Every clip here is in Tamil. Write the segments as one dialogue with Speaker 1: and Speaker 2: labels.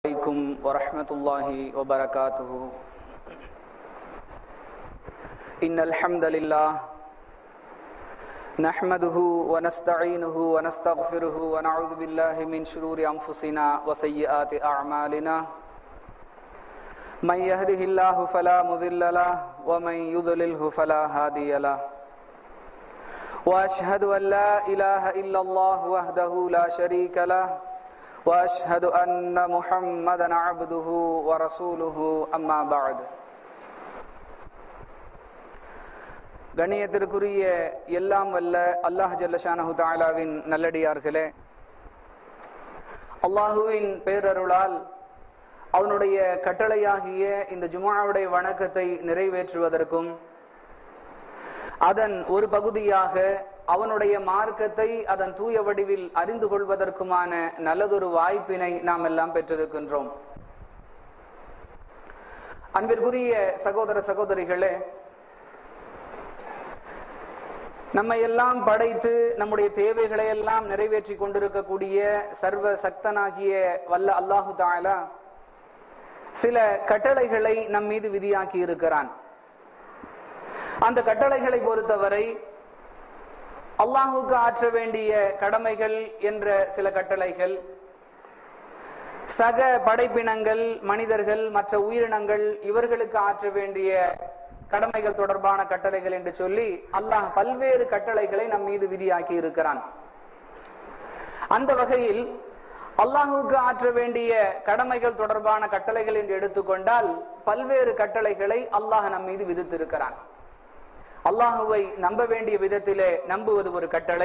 Speaker 1: عليكم ورحمة الله وبركاته إن الحمد لله نحمده ونستعينه ونستغفره ونعوذ بالله من شرور أنفسنا وسيئات أعمالنا من يهده الله فلا مضل له ومن يضلله فلا هادي له واشهد ان لا اله الا الله وحده لا شريك له واشهد ان محمدا عبده ورسوله اما بعد கண்ணியத்திற்குரிய எல்லாம் வல்ல அல்லாஹ் ஜல்லஷானஹு தாலாவின் நல்லடியார்களே அல்லாஹுவின் பேரருளால் அவனுடைய கட்டளையாகிய இந்த ஜுமாவுடைய வணக்கத்தை நிறைவேற்றுவதற்கும் அதன் ஒரு பகுதியாக அவனுடைய மார்க்கத்தை அதன் தூய வடிவில் அறிந்து கொள்வதற்குமான நல்லதொரு வாய்ப்பினை நாம் எல்லாம் பெற்றிருக்கின்றோம் அன்பிற்குரிய சகோதர சகோதரிகளே நம்மை எல்லாம் படைத்து நம்முடைய தேவைகளை எல்லாம் நிறைவேற்றி கொண்டிருக்கக்கூடிய சர்வ சக்தனாகிய வல்ல அல்லாஹு தாலா சில கட்டளைகளை நம் மீது விதியாக்கி இருக்கிறான் அந்த கட்டளைகளை பொறுத்தவரை அல்லாஹுக்கு ஆற்ற வேண்டிய கடமைகள் என்ற சில கட்டளைகள் சக படைப்பினங்கள் மனிதர்கள் மற்ற உயிரினங்கள் இவர்களுக்கு ஆற்ற வேண்டிய கடமைகள் தொடர்பான கட்டளைகள் என்று சொல்லி அல்லாஹ் பல்வேறு கட்டளைகளை நம் மீது விதியாக்கி இருக்கிறான் அந்த வகையில் அல்லாஹுக்கு ஆற்ற வேண்டிய கடமைகள் தொடர்பான கட்டளைகள் என்று எடுத்துக்கொண்டால் பல்வேறு கட்டளைகளை அல்லாஹ் நம் மீது விதித்திருக்கிறான் அல்லாஹுவை நம்ப வேண்டிய விதத்திலே நம்புவது ஒரு கட்டளை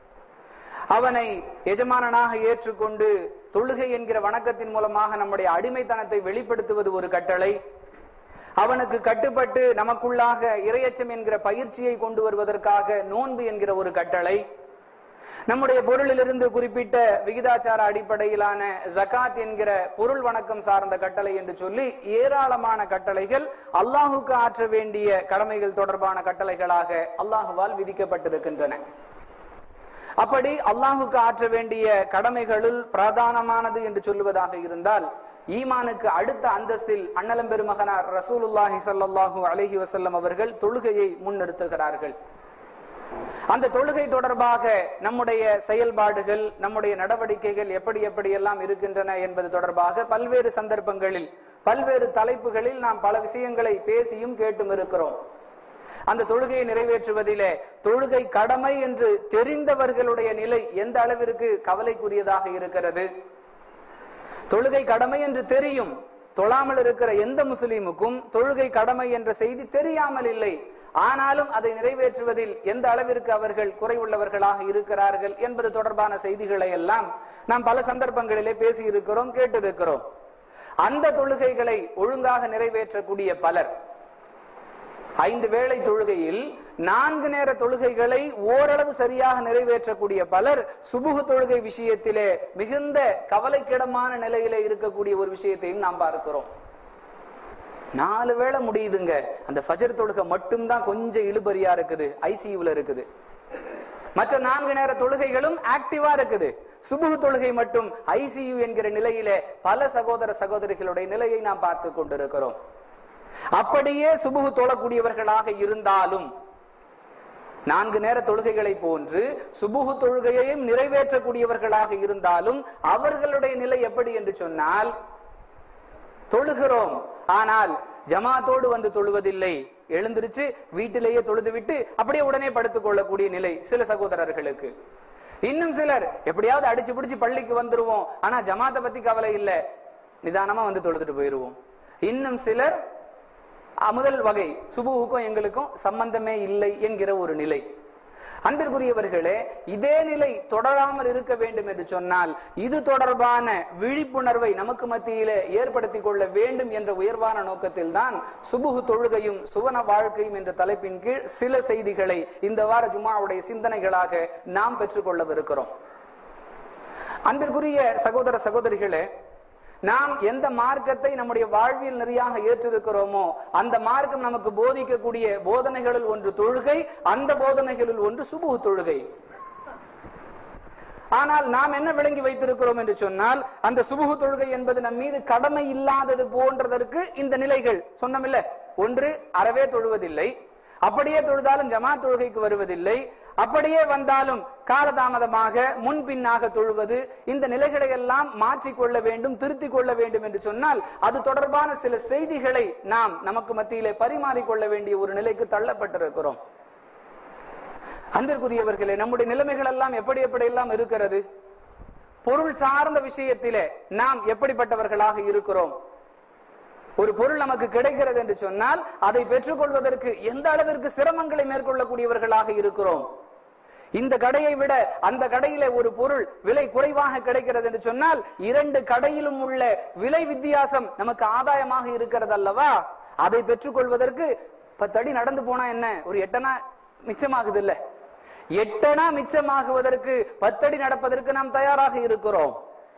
Speaker 1: அவனை எஜமானனாக ஏற்றுக்கொண்டு தொழுகை என்கிற வணக்கத்தின் மூலமாக நம்முடைய அடிமைத்தனத்தை வெளிப்படுத்துவது ஒரு கட்டளை அவனுக்கு கட்டுப்பட்டு நமக்குள்ளாக இரையச்சம் என்கிற பயிற்சியை கொண்டு வருவதற்காக நோன்பு என்கிற ஒரு கட்டளை நம்முடைய பொருளிலிருந்து குறிப்பிட்ட விகிதாச்சார அடிப்படையிலான ஜகாத் என்கிற பொருள் வணக்கம் சார்ந்த கட்டளை என்று சொல்லி ஏராளமான கட்டளைகள் அல்லாஹுக்கு ஆற்ற வேண்டிய கடமைகள் தொடர்பான கட்டளைகளாக அல்லாஹுவால் விதிக்கப்பட்டிருக்கின்றன அப்படி அல்லாஹுக்கு ஆற்ற வேண்டிய கடமைகளுள் பிரதானமானது என்று சொல்லுவதாக இருந்தால் ஈமானுக்கு அடுத்த அந்தஸ்தில் அண்ணலம் பெருமகனார் ரசூலுல்லாஹி சல்லாஹூ அலஹி வசல்லம் அவர்கள் தொழுகையை முன்னிறுத்துகிறார்கள் அந்த தொழுகை தொடர்பாக நம்முடைய செயல்பாடுகள் நம்முடைய நடவடிக்கைகள் எப்படி எப்படி எல்லாம் இருக்கின்றன என்பது தொடர்பாக பல்வேறு சந்தர்ப்பங்களில் பல்வேறு தலைப்புகளில் நாம் பல விஷயங்களை பேசியும் கேட்டும் இருக்கிறோம் அந்த தொழுகையை நிறைவேற்றுவதிலே தொழுகை கடமை என்று தெரிந்தவர்களுடைய நிலை எந்த அளவிற்கு கவலைக்குரியதாக இருக்கிறது தொழுகை கடமை என்று தெரியும் தொழாமல் இருக்கிற எந்த முஸ்லீமுக்கும் தொழுகை கடமை என்ற செய்தி தெரியாமல் இல்லை ஆனாலும் அதை நிறைவேற்றுவதில் எந்த அளவிற்கு அவர்கள் குறைவுள்ளவர்களாக இருக்கிறார்கள் என்பது தொடர்பான செய்திகளை எல்லாம் நாம் பல சந்தர்ப்பங்களிலே பேசி இருக்கிறோம் கேட்டிருக்கிறோம் அந்த தொழுகைகளை ஒழுங்காக நிறைவேற்றக்கூடிய பலர் ஐந்து வேளை தொழுகையில் நான்கு நேர தொழுகைகளை ஓரளவு சரியாக நிறைவேற்றக்கூடிய பலர் சுபுகு தொழுகை விஷயத்திலே மிகுந்த கவலைக்கிடமான நிலையிலே இருக்கக்கூடிய ஒரு விஷயத்தையும் நாம் பார்க்கிறோம் நாலு வேளை முடியுதுங்க அந்த ஃபஜர் தொழுகை மட்டும்தான் கொஞ்சம் இழுபறியா இருக்குது ஐசியூல இருக்குது மற்ற நான்கு நேர தொழுகைகளும் ஆக்டிவா இருக்குது சுபுகு தொழுகை மட்டும் ஐசியு என்கிற நிலையிலே பல சகோதர சகோதரிகளுடைய நிலையை நாம் பார்த்து கொண்டிருக்கிறோம் அப்படியே சுபுகு தொழக்கூடியவர்களாக இருந்தாலும் நான்கு நேர தொழுகைகளை போன்று சுபுகு தொழுகையையும் நிறைவேற்றக்கூடியவர்களாக இருந்தாலும் அவர்களுடைய நிலை எப்படி என்று சொன்னால் தொழுகிறோம் ஆனால் ஜமாத்தோடு வந்து தொழுவதில்லை எழுந்திருச்சு வீட்டிலேயே தொழுது விட்டு அப்படியே உடனே படுத்துக் கொள்ளக்கூடிய நிலை சில சகோதரர்களுக்கு இன்னும் சிலர் எப்படியாவது அடிச்சு பிடிச்சு பள்ளிக்கு வந்துருவோம் ஆனா ஜமாத்தை பத்தி கவலை இல்ல நிதானமா வந்து தொழுதுட்டு போயிருவோம் இன்னும் சிலர் முதல் வகை சுபுவுக்கும் எங்களுக்கும் சம்பந்தமே இல்லை என்கிற ஒரு நிலை அன்பிற்குரியவர்களே இதே நிலை தொடராமல் இருக்க வேண்டும் என்று சொன்னால் இது தொடர்பான விழிப்புணர்வை நமக்கு மத்தியிலே ஏற்படுத்திக் கொள்ள வேண்டும் என்ற உயர்வான நோக்கத்தில் தான் சுபுகு தொழுகையும் சுவன வாழ்க்கையும் என்ற தலைப்பின் கீழ் சில செய்திகளை இந்த வார ஜுமாவுடைய சிந்தனைகளாக நாம் பெற்றுக்கொள்ளவிருக்கிறோம் அன்பிற்குரிய சகோதர சகோதரிகளே நாம் எந்த மார்க்கத்தை நம்முடைய வாழ்வியல் நெறியாக ஏற்றிருக்கிறோமோ அந்த மார்க்கம் நமக்கு போதிக்கக்கூடிய போதனைகளில் ஒன்று தொழுகை அந்த போதனைகளில் ஒன்று சுபுகு தொழுகை ஆனால் நாம் என்ன விளங்கி வைத்திருக்கிறோம் என்று சொன்னால் அந்த சுபுகு தொழுகை என்பது நம் மீது கடமை இல்லாதது போன்றதற்கு இந்த நிலைகள் சொன்னமில்ல ஒன்று அறவே தொழுவதில்லை அப்படியே தொழுதாலும் ஜமாத் தொழுகைக்கு வருவதில்லை அப்படியே வந்தாலும் காலதாமதமாக முன்பின்னாக தொழுவது இந்த நிலைகளை எல்லாம் மாற்றிக்கொள்ள வேண்டும் திருத்திக் கொள்ள வேண்டும் என்று சொன்னால் அது தொடர்பான சில செய்திகளை நாம் நமக்கு மத்தியிலே பரிமாறிக்கொள்ள வேண்டிய ஒரு நிலைக்கு தள்ளப்பட்டிருக்கிறோம் அன்பிற்குரியவர்களே நம்முடைய நிலைமைகள் எல்லாம் எப்படி எப்படி எல்லாம் இருக்கிறது பொருள் சார்ந்த விஷயத்திலே நாம் எப்படிப்பட்டவர்களாக இருக்கிறோம் ஒரு பொருள் நமக்கு கிடைக்கிறது என்று சொன்னால் அதை பெற்றுக்கொள்வதற்கு எந்த அளவிற்கு சிரமங்களை மேற்கொள்ளக்கூடியவர்களாக இருக்கிறோம் இந்த கடையை விட அந்த கடையில ஒரு பொருள் விலை குறைவாக கிடைக்கிறது என்று சொன்னால் இரண்டு கடையிலும் உள்ள விலை வித்தியாசம் நமக்கு ஆதாயமாக இருக்கிறது அல்லவா அதை பெற்றுக்கொள்வதற்கு பத்தடி நடந்து போனா என்ன ஒரு எட்டனா மிச்சமாகுது இல்ல எட்டனா மிச்சமாகுவதற்கு பத்தடி நடப்பதற்கு நாம் தயாராக இருக்கிறோம்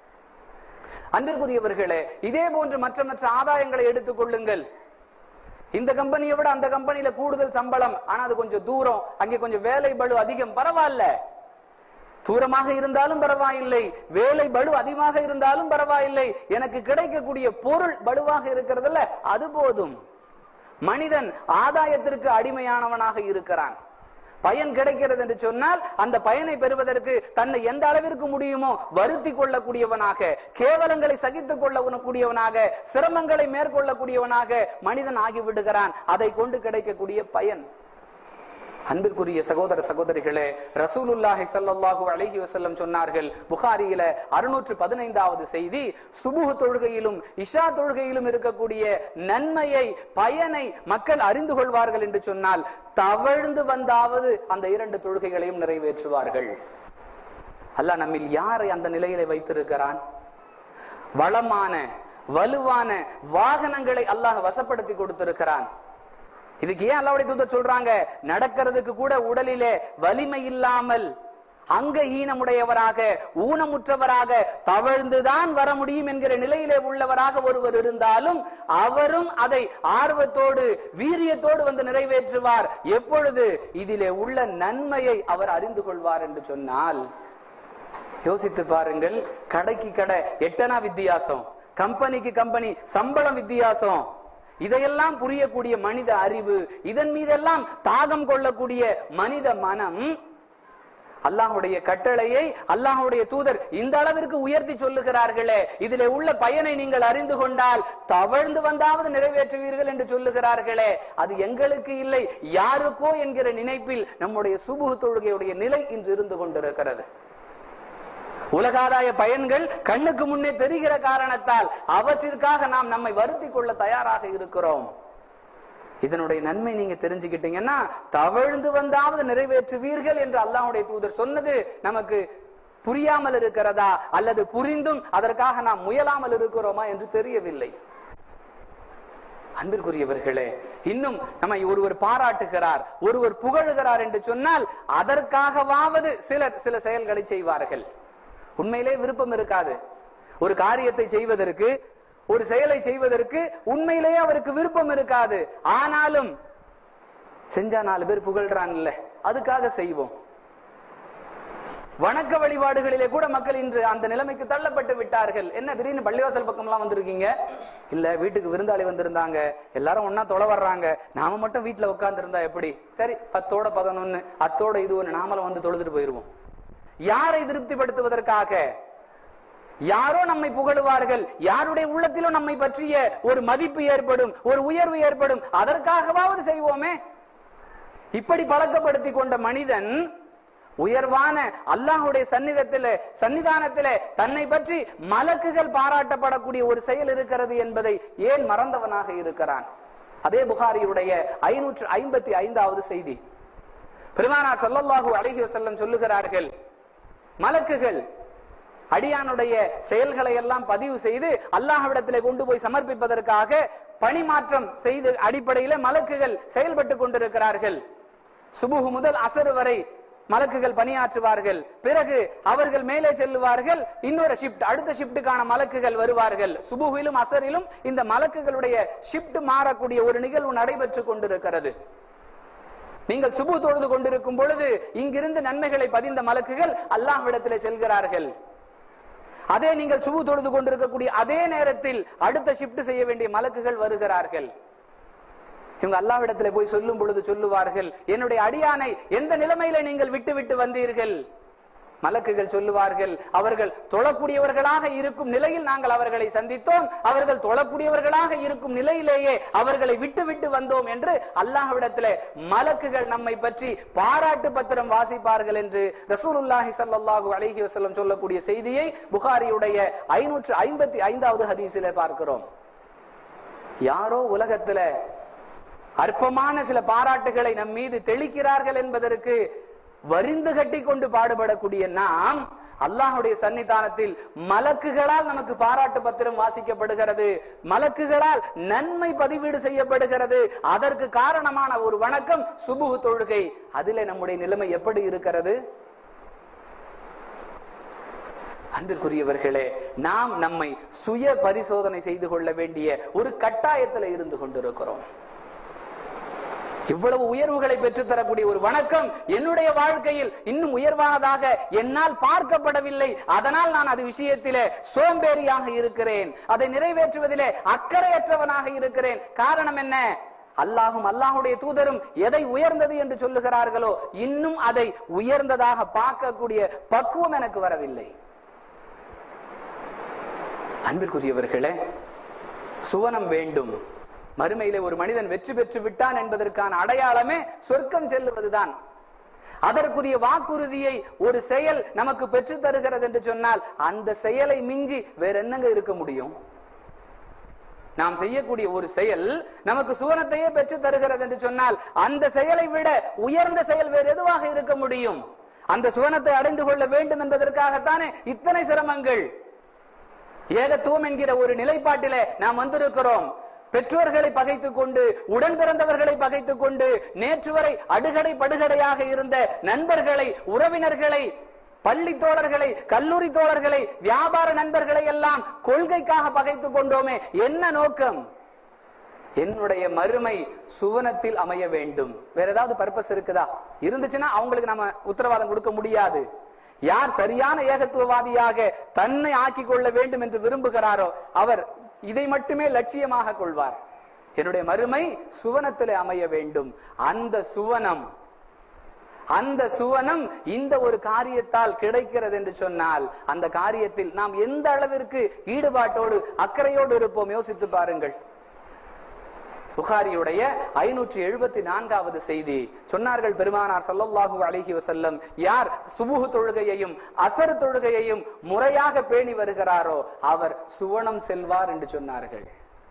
Speaker 1: அன்பிற்குரியவர்களே இதே போன்று மற்ற மற்ற ஆதாயங்களை எடுத்துக் கொள்ளுங்கள் இந்த கம்பெனியை விட அந்த கம்பெனியில கூடுதல் சம்பளம் ஆனா அது கொஞ்சம் தூரம் அங்கே கொஞ்சம் வேலை பளு அதிகம் பரவாயில்ல தூரமாக இருந்தாலும் பரவாயில்லை வேலை பளு அதிகமாக இருந்தாலும் பரவாயில்லை எனக்கு கிடைக்கக்கூடிய பொருள் பலுவாக இருக்கிறதுல அது போதும் மனிதன் ஆதாயத்திற்கு அடிமையானவனாக இருக்கிறான் பயன் கிடைக்கிறது என்று சொன்னால் அந்த பயனை பெறுவதற்கு தன்னை எந்த அளவிற்கு முடியுமோ வருத்தி கொள்ளக்கூடியவனாக கேவலங்களை சகித்துக் கொள்ளக்கூடியவனாக சிரமங்களை மேற்கொள்ளக்கூடியவனாக மனிதன் ஆகிவிடுகிறான் அதை கொண்டு கிடைக்கக்கூடிய பயன் அன்பிற்குரிய சகோதர சகோதரிகளே ரசூலுல்லாஹி ஸல்லல்லாஹு அலைஹி வஸல்லம் சொன்னார்கள் புகாரியில அறுநூற்று பதினைந்தாவது செய்தி சுபுஹ் தொழுகையிலும் இஷா தொழுகையிலும் இருக்கக்கூடிய நன்மையை பயனை மக்கள் அறிந்து கொள்வார்கள் என்று சொன்னால் தவழ்ந்து வந்தாவது அந்த இரண்டு தொழுகைகளையும் நிறைவேற்றுவார்கள் அல்லாஹ் நம்மில் யாரை அந்த நிலையில வைத்திருக்கிறான் வளமான வலுவான வாகனங்களை அல்லாஹ் வசப்படுத்தி கொடுத்திருக்கிறான் இதுக்கு ஏன் அல்லாவுடைய தூதர் சொல்றாங்க நடக்கிறதுக்கு கூட உடலிலே வலிமை இல்லாமல் அங்கஹீனமுடையவராக ஊனமுற்றவராக தவழ்ந்துதான் வர முடியும் என்கிற நிலையிலே உள்ளவராக ஒருவர் இருந்தாலும் அவரும் அதை ஆர்வத்தோடு வீரியத்தோடு வந்து நிறைவேற்றுவார் எப்பொழுது இதிலே உள்ள நன்மையை அவர் அறிந்து கொள்வார் என்று சொன்னால் யோசித்து பாருங்கள் கடைக்கு கடை எட்டனா வித்தியாசம் கம்பெனிக்கு கம்பெனி சம்பளம் வித்தியாசம் இதையெல்லாம் புரியக்கூடிய மனித அறிவு இதன் மீதெல்லாம் தாகம் கொள்ளக்கூடிய மனித மனம் அல்லாஹுடைய கட்டளையை அல்லாஹுடைய தூதர் இந்த அளவிற்கு உயர்த்தி சொல்லுகிறார்களே இதிலே உள்ள பயனை நீங்கள் அறிந்து கொண்டால் தவழ்ந்து வந்தாவது நிறைவேற்றுவீர்கள் என்று சொல்லுகிறார்களே அது எங்களுக்கு இல்லை யாருக்கோ என்கிற நினைப்பில் நம்முடைய சுபுகு தொழுகையுடைய நிலை இன்று இருந்து கொண்டிருக்கிறது உலகாதாய பயன்கள் கண்ணுக்கு முன்னே தெரிகிற காரணத்தால் அவற்றிற்காக நாம் நம்மை வருத்தி கொள்ள தயாராக இருக்கிறோம் இதனுடைய நன்மை நீங்க தெரிஞ்சுக்கிட்டீங்கன்னா தவழ்ந்து வந்தாவது நிறைவேற்றுவீர்கள் என்று அல்லாஹுடைய தூதர் சொன்னது நமக்கு புரியாமல் இருக்கிறதா அல்லது புரிந்தும் அதற்காக நாம் முயலாமல் இருக்கிறோமா என்று தெரியவில்லை அன்பிற்குரியவர்களே இன்னும் நம்மை ஒருவர் பாராட்டுகிறார் ஒருவர் புகழுகிறார் என்று சொன்னால் அதற்காகவாவது சிலர் சில செயல்களை செய்வார்கள் உண்மையிலே விருப்பம் இருக்காது ஒரு காரியத்தை செய்வதற்கு ஒரு செயலை செய்வதற்கு உண்மையிலேயே அவருக்கு விருப்பம் இருக்காது ஆனாலும் செஞ்சா நாலு பேர் புகழ்றான் இல்ல அதுக்காக செய்வோம் வணக்க வழிபாடுகளிலே கூட மக்கள் இன்று அந்த நிலைமைக்கு தள்ளப்பட்டு விட்டார்கள் என்ன திடீர்னு பள்ளிவாசல் பக்கம்லாம் வந்திருக்கீங்க இல்ல வீட்டுக்கு விருந்தாளி வந்திருந்தாங்க எல்லாரும் ஒன்னா தொலை வர்றாங்க நாம மட்டும் வீட்டுல உட்கார்ந்து இருந்தா எப்படி சரி பத்தோட பதினொன்னு அத்தோட இது ஒண்ணு நாமளும் வந்து தொழுதுட்டு போயிருவோம் யாரை திருப்திப்படுத்துவதற்காக யாரோ நம்மை புகழுவார்கள் யாருடைய உள்ளத்திலும் நம்மை பற்றிய ஒரு மதிப்பு ஏற்படும் ஒரு உயர்வு ஏற்படும் அதற்காகவாவது செய்வோமே இப்படி பழக்கப்படுத்தி கொண்ட மனிதன் உயர்வான அல்லாஹுடைய சன்னிதத்தில சன்னிதானத்திலே தன்னை பற்றி மலக்குகள் பாராட்டப்படக்கூடிய ஒரு செயல் இருக்கிறது என்பதை ஏன் மறந்தவனாக இருக்கிறான் அதே புகாரியுடைய ஐநூற்று ஐம்பத்தி ஐந்தாவது செய்தி பெருமானார் ஸல்லல்லாஹு அலைஹி வஸல்லம் சொல்லுகிறார்கள் மலக்குகள் அடியானுடைய செயல்களை எல்லாம் பதிவு செய்து அல்லாஹ்விடத்திலே கொண்டு போய் சமர்ப்பிப்பதற்காக பணிமாற்றம் செய்து அடிப்படையில மலக்குகள் செயல்பட்டு கொண்டிருக்கிறார்கள் சுபுகு முதல் அசர் வரை மலக்குகள் பணியாற்றுவார்கள் பிறகு அவர்கள் மேலே செல்லுவார்கள் இன்னொரு ஷிப்ட் அடுத்த ஷிப்டுக்கான மலக்குகள் வருவார்கள் சுபுகிலும் அசரிலும் இந்த மலக்குகளுடைய ஷிப்ட் மாறக்கூடிய ஒரு நிகழ்வு நடைபெற்று கொண்டிருக்கிறது நீங்கள் சுபு தொழுது கொண்டிருக்கும் பொழுது இங்கிருந்து நன்மைகளை பதிந்த மலக்குகள் அல்லாஹ்விடத்திலே செல்கிறார்கள் அதே நீங்கள் சுபு தொழுது கொண்டிருக்கக்கூடிய அதே நேரத்தில் அடுத்த ஷிப்ட் செய்ய வேண்டிய மலக்குகள் வருகிறார்கள் இவங்க அல்லாஹ்விடத்திலே போய் சொல்லும் பொழுது சொல்லுவார்கள் என்னுடைய அடியானை எந்த நிலைமையில நீங்கள் விட்டு விட்டு வந்தீர்கள் மலக்குகள் சொல்லுவார்கள் அவர்கள் தொழக்கூடியவர்களாக இருக்கும் நிலையில் நாங்கள் அவர்களை சந்தித்தோம் அவர்கள் தொழக்கூடியவர்களாக இருக்கும் நிலையிலேயே அவர்களை விட்டு விட்டு வந்தோம் என்று அல்லாஹ்விடத்திலே மலக்குகள் நம்மை பற்றி பாராட்டு பத்திரம் வாசிப்பார்கள் என்று ரசூலுல்லாஹி ஸல்லல்லாஹு அலைஹி வஸல்லம் சொல்லக்கூடிய செய்தியை புகாரியுடைய ஐநூற்று ஐம்பத்தி ஐந்தாவது ஹதீஸிலே பார்க்கிறோம் யாரோ உலகத்துல அற்பமான சில பாராட்டுகளை நம் மீது தெளிக்கிறார்கள் என்பதற்கு வரிந்து கட்டி கொண்டு பாடுபடக்கூடிய நாம் அல்லாஹுடைய சன்னிதானத்தில் மலக்குகளால் நமக்கு பாராட்டு பத்திரம் வாசிக்கப்படுகிறது மலக்குகளால் நன்மை பதிவீடு செய்யப்படுகிறது அதற்கு காரணமான ஒரு வணக்கம் சுபுகு தொழுகை அதிலே நம்முடைய நிலைமை எப்படி இருக்கிறது அன்பிற்குரியவர்களே நாம் நம்மை சுய பரிசோதனை செய்து கொள்ள வேண்டிய ஒரு கட்டாயத்தில் இருந்து கொண்டிருக்கிறோம் இவ்வளவு உயர்வுகளை பெற்றுத்தரக்கூடிய ஒரு வணக்கம் என்னுடைய வாழ்க்கையில் இன்னும் உயர்வானதாக என்னால் பார்க்கப்படவில்லை அதனால் நான் அது விஷயத்திலே சோம்பேறியாக இருக்கிறேன் அதை நிறைவேற்றுவதிலே அக்கறையற்றவனாக இருக்கிறேன் காரணம் என்ன அல்லாஹும் அல்லாஹுடைய தூதரும் எதை உயர்ந்தது என்று சொல்லுகிறார்களோ இன்னும் அதை உயர்ந்ததாக பார்க்கக்கூடிய பக்குவம் எனக்கு வரவில்லை அன்பிற்குரியவர்களே சுவனம் வேண்டும் மறுமையிலே ஒரு மனிதன் வெற்றி பெற்று விட்டான் என்பதற்கான அடையாளமே சொர்க்கம் செல்லுவதுதான் அதற்குரிய வாக்குறுதியை ஒரு செயல் நமக்கு பெற்று தருகிறது என்று சொன்னால் அந்த செயலை மிஞ்சி வேற என்னங்க இருக்க முடியும் நாம் செய்யக்கூடிய ஒரு செயல் நமக்கு சுவனத்தையே பெற்று தருகிறது என்று சொன்னால் அந்த செயலை விட உயர்ந்த செயல் வேறு எதுவாக இருக்க முடியும் அந்த சுவனத்தை அடைந்து கொள்ள வேண்டும் என்பதற்காகத்தானே இத்தனை சிரமங்கள் ஏகத்துவம் என்கிற ஒரு நிலைப்பாட்டிலே நாம் வந்திருக்கிறோம் பெற்றோர்களை பகைத்துக் கொண்டு உடன் பிறந்தவர்களை பகைத்துக் கொண்டு நேற்று வரை அடுகடை படுகடையாக இருந்த நண்பர்களை உறவினர்களை பள்ளி தோழர்களை கல்லூரி தோழர்களை வியாபார நண்பர்களை எல்லாம் கொள்கைக்காக பகைத்துக் கொண்டோமே என்ன நோக்கம் என்னுடைய மறுமை சுவனத்தில் அமைய வேண்டும் வேற ஏதாவது பர்பஸ் இருக்குதா இருந்துச்சுன்னா அவங்களுக்கு நம்ம உத்தரவாதம் கொடுக்க முடியாது யார் சரியான ஏகத்துவவாதியாக தன்னை ஆக்கிக் கொள்ள வேண்டும் என்று விரும்புகிறாரோ அவர் இதை மட்டுமே லட்சியமாக கொள்வார் என்னுடைய மறுமை சுவனத்தில் அமைய வேண்டும் அந்த சுவனம் அந்த சுவனம் இந்த ஒரு காரியத்தால் கிடைக்கிறது என்று சொன்னால் அந்த காரியத்தில் நாம் எந்த அளவிற்கு ஈடுபாட்டோடு அக்கறையோடு இருப்போம் யோசித்து பாருங்கள் புகாரியுடைய ஐநூற்றி எழுபத்தி நான்காவது செய்தி சொன்னார்கள் பெருமானார் சல்லல்லாஹு அலைஹி வசல்லம் யார் சுபுகு தொழுகையையும் அசர் தொழுகையையும் முறையாக பேணி வருகிறாரோ அவர் சுவனம் செல்வார் என்று சொன்னார்கள்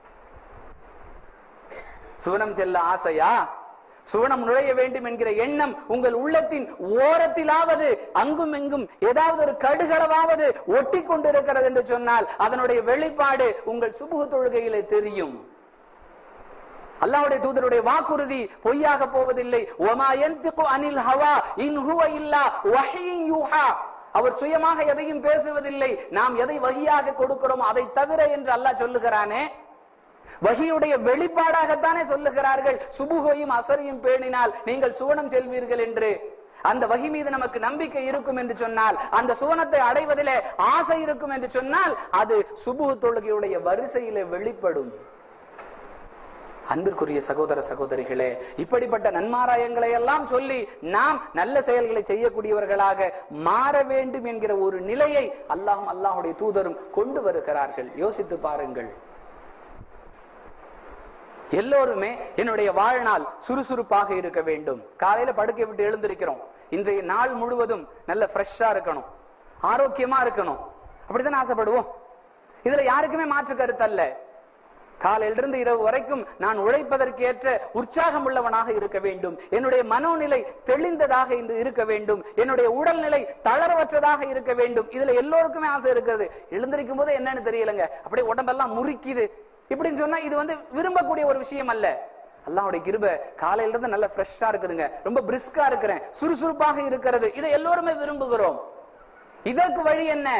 Speaker 1: சுவனம் செல்ல ஆசையா சுவனம் நுழைய வேண்டும் என்கிற எண்ணம் உங்கள் உள்ளத்தின் ஓரத்திலாவது அங்கும் எங்கும் ஏதாவது ஒரு கடுகளவாவது ஒட்டி கொண்டிருக்கிறது என்று சொன்னால் அதனுடைய வெளிப்பாடு உங்கள் சுபுகு தொழுகையிலே தெரியும் அல்லாஹ்வுடைய தூதருடைய வாக்குறுதி பொய்யாக போவதில்லை ஒமா யன்திகு அனில் ஹவா இன் ஹுவ இல்லா வஹீன் யூஹா அவர் சுயமாக எதையும் பேசுவதில்லை நாம் எதை வகியாக கொடுக்கிறோம் அதை தவிர என்று அல்லாஹ் சொல்லுகிறானே வகியுடைய வெளிப்பாடாகத்தானே சொல்லுகிறார்கள் சுபுகையும் அசரையும் பேணினால் நீங்கள் சுவனம் செல்வீர்கள் என்று அந்த வகி மீது நமக்கு நம்பிக்கை இருக்கும் என்று சொன்னால் அந்த சுவனத்தை அடைவதிலே ஆசை இருக்கும் என்று சொன்னால் அது சுபுகு தொழுகையுடைய வரிசையிலே வெளிப்படும் அன்பிற்குரிய சகோதர சகோதரிகளே இப்படிப்பட்ட நன்மாராயங்களை எல்லாம் சொல்லி நாம் நல்ல செயல்களை செய்யக்கூடியவர்களாக மாற வேண்டும் என்கிற ஒரு நிலையை அல்லாஹும் அல்லாஹுடைய தூதரும் கொண்டு வருகிறார்கள் யோசித்து பாருங்கள் எல்லோருமே என்னுடைய வாழ்நாள் சுறுசுறுப்பாக இருக்க வேண்டும் காலையில படுக்கை விட்டு எழுந்திருக்கிறோம் இன்றைய நாள் முழுவதும் நல்ல ஃப்ரெஷ்ஷா இருக்கணும் ஆரோக்கியமா இருக்கணும் அப்படித்தானே ஆசைப்படுவோம் இதுல யாருக்குமே மாற்று கருத்து அல்ல காலையிலிருந்து இரவு வரைக்கும் நான் உழைப்பதற்கு ஏற்ற உற்சாகம் உள்ளவனாக இருக்க வேண்டும் என்னுடைய மனோநிலை தெளிந்ததாக இன்று இருக்க வேண்டும் என்னுடைய உடல்நிலை தளர்வற்றதாக இருக்க வேண்டும் இதுல எல்லோருக்குமே ஆசை இருக்கிறது எழுந்திருக்கும் போது என்னன்னு தெரியலங்க அப்படியே உடம்பெல்லாம் முறிக்குது இப்படின்னு சொன்னா இது வந்து விரும்பக்கூடிய ஒரு விஷயம் அல்ல அல்லாஹ்வுடைய கிருப காலையில இருந்து நல்ல ஃப்ரெஷ்ஷா இருக்குதுங்க ரொம்ப பிரிஸ்கா இருக்கிறேன் சுறுசுறுப்பாக இருக்கிறது இதை எல்லோருமே விரும்புகிறோம் இதற்கு வழி என்ன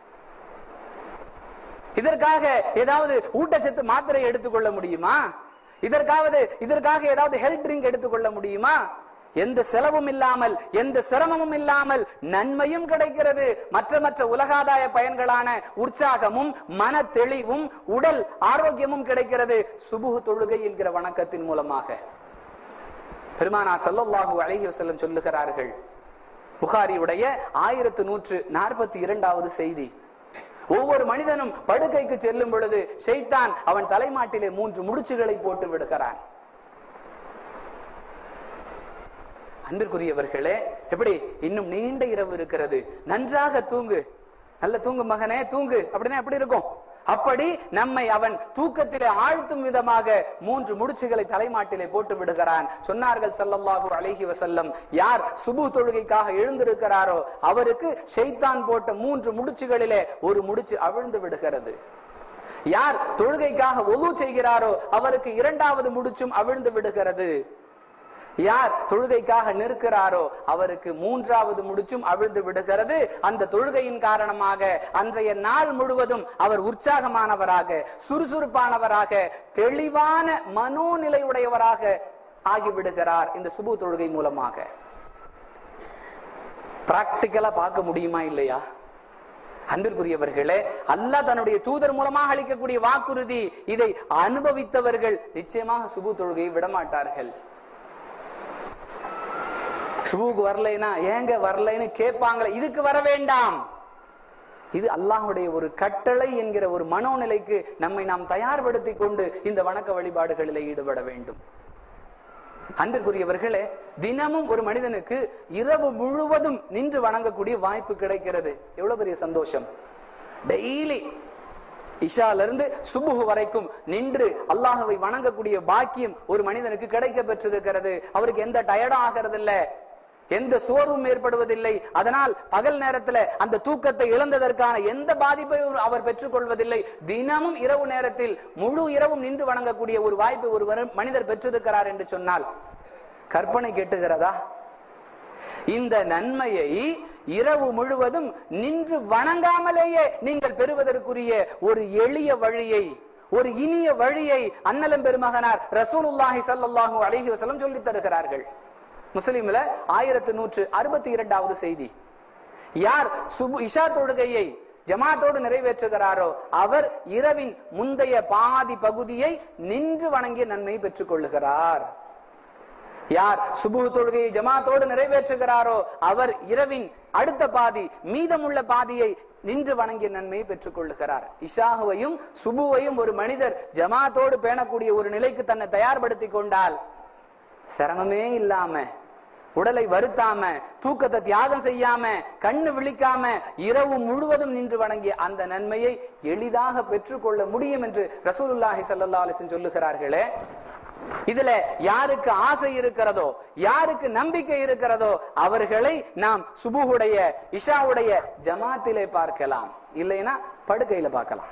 Speaker 1: இதற்காக ஏதாவது ஊட்டச்சத்து மாத்திரை எடுத்துக்கொள்ள முடியுமா இதற்காவது இதற்காக ஏதாவது ஹெல்த் ட்ரிங்க் எடுத்துக்கொள்ள முடியுமா எந்த செலவும் இல்லாமல் எந்த சிரமமும் இல்லாமல் நன்மையும் கிடைக்கிறது மற்ற மற்ற உலகாதாய பயன்களான உற்சாகமும் மன தெளிவும் உடல் ஆரோக்கியமும் கிடைக்கிறது சுபுகு தொழுகை என்கிற வணக்கத்தின் மூலமாக பெருமானா ஸல்லல்லாஹு அலைஹி வஸல்லம் சொல்லுகிறார்கள் புகாரியுடைய ஆயிரத்து நூற்று நாற்பத்தி இரண்டாவது செய்தி ஒவ்வொரு மனிதனும் படுக்கைக்கு செல்லும் பொழுது ஷைத்தான் அவன் தலைமாட்டிலே மூன்று முடிச்சுகளை போட்டு விடுகிறான் அன்பிற்குரியவர்களே எப்படி இன்னும் நீண்ட இரவு இருக்கிறது நன்றாக தூங்கு நல்ல தூங்கு மகனே தூங்கு அப்படின்னா எப்படி இருக்கும் அப்படி நம்மை அவன் தூக்கத்திலே ஆழ்த்தும் விதமாக மூன்று முடிச்சுகளை தலைமாட்டிலே போட்டு விடுகிறான் சொன்னார்கள் ஸல்லல்லாஹு அலைஹி வஸல்லம் யார் சுபு தொழுகைக்காக எழுந்திருக்கிறாரோ அவருக்கு ஷைத்தான் போட்ட மூன்று முடிச்சுகளிலே ஒரு முடிச்சு அவிழ்ந்து விடுகிறது யார் தொழுகைக்காக ஒது செய்கிறாரோ அவருக்கு இரண்டாவது முடிச்சும் அவிழ்ந்து விடுகிறது யார் தொழுகைக்காக நிற்கிறாரோ அவருக்கு மூன்றாவது முடிச்சும் அவிழ்ந்து விடுகிறது அந்த தொழுகையின் காரணமாக அன்றைய நாள் முழுவதும் அவர் உற்சாகமானவராக சுறுசுறுப்பானவராக தெளிவான மனோநிலையுடையவராக ஆகிவிடுகிறார் இந்த சுபு தொழுகை மூலமாக பிராக்டிக்கலா பார்க்க முடியுமா இல்லையா அன்பிற்குரியவர்களே அல்லாஹ் தன்னுடைய தூதர் மூலமாக அளிக்கக்கூடிய வாக்குறுதி இதை அனுபவித்தவர்கள் நிச்சயமாக சுபு தொழுகையை விடமாட்டார்கள் சுபுக்கு வரலைன்னா ஏங்க வரலைன்னு கேட்பாங்களே இதுக்கு வர வேண்டாம் இது அல்லாஹுடைய ஒரு கட்டளை என்கிற ஒரு மனோநிலைக்கு நம்மை நாம் தயார்படுத்தி கொண்டு இந்த வணக்க வழிபாடுகளில் ஈடுபட வேண்டும் அன்பிற்குரியவர்களே தினமும் ஒரு மனிதனுக்கு இரவு முழுவதும் நின்று வணங்கக்கூடிய வாய்ப்பு கிடைக்கிறது எவ்வளவு பெரிய சந்தோஷம் டெய்லி இஷால இருந்து சுபுகு வரைக்கும் நின்று அல்லாஹவை வணங்கக்கூடிய பாக்கியம் ஒரு மனிதனுக்கு கிடைக்க பெற்றிருக்கிறது அவருக்கு எந்த டயர்டும் ஆகிறது இல்ல எந்த சோர்வும் ஏற்படுவதில்லை அதனால் பகல் நேரத்துல அந்த தூக்கத்தை இழந்ததற்கான எந்த பாதிப்பையும் அவர் பெற்றுக் கொள்வதில்லை தினமும் இரவு நேரத்தில் முழு இரவும் நின்று வணங்கக்கூடிய ஒரு வாய்ப்பை ஒரு வரு- மனிதர் பெற்றிருக்கிறார் என்று சொன்னால் கற்பனை கேட்டுகிறதா இந்த நன்மையை இரவு முழுவதும் நின்று வணங்காமலேயே நீங்கள் பெறுவதற்குரிய ஒரு எளிய வழியை ஒரு இனிய வழியை அன்னலம் பெருமகனார் ரசூலுல்லாஹி ஸல்லல்லாஹு அலைஹி வஸல்லம் சொல்லித் தருகிறார்கள் முஸ்லிம்ல ஆயிரத்து நூற்று அறுபத்தி இரண்டாவது செய்தி யார் சுபு இஷா தொழுகையை ஜமாத்தோடு நிறைவேற்றுகிறாரோ அவர் இரவின் முந்தைய பாதி பகுதியை நின்று வணங்கிய நன்மையை பெற்றுக் கொள்ளுகிறார் யார் சுபுஹ் தொழுகையை ஜமாத்தோடு நிறைவேற்றுகிறாரோ அவர் இரவின் அடுத்த பாதி மீதமுள்ள பாதியை நின்று வணங்கிய நன்மையை பெற்றுக் கொள்ளுகிறார் இஷாஹுவையும் சுபுவையும் ஒரு மனிதர் ஜமாத்தோடு பேணக்கூடிய ஒரு நிலைக்கு தன்னை தயார்படுத்திக் கொண்டால் சிரமமே இல்லாம உடலை வருத்தாம தூக்கத்தை தியாகம் செய்யாம கண்ணு விழிக்காம இரவு முழுவதும் நின்று வணங்கிய அந்த நன்மையை எளிதாக பெற்றுக்கொள்ள முடியும் என்று ரசூலுல்லாஹி ஸல்லல்லாஹு அலைஹி வஸல்லம் சொல்லுகிறார்களே இதுல யாருக்கு ஆசை இருக்கிறதோ யாருக்கு நம்பிக்கை இருக்கிறதோ அவர்களை நாம் சுபுகுடைய இஷாவுடைய ஜமாத்திலே பார்க்கலாம் இல்லைன்னா படுக்கையில பார்க்கலாம்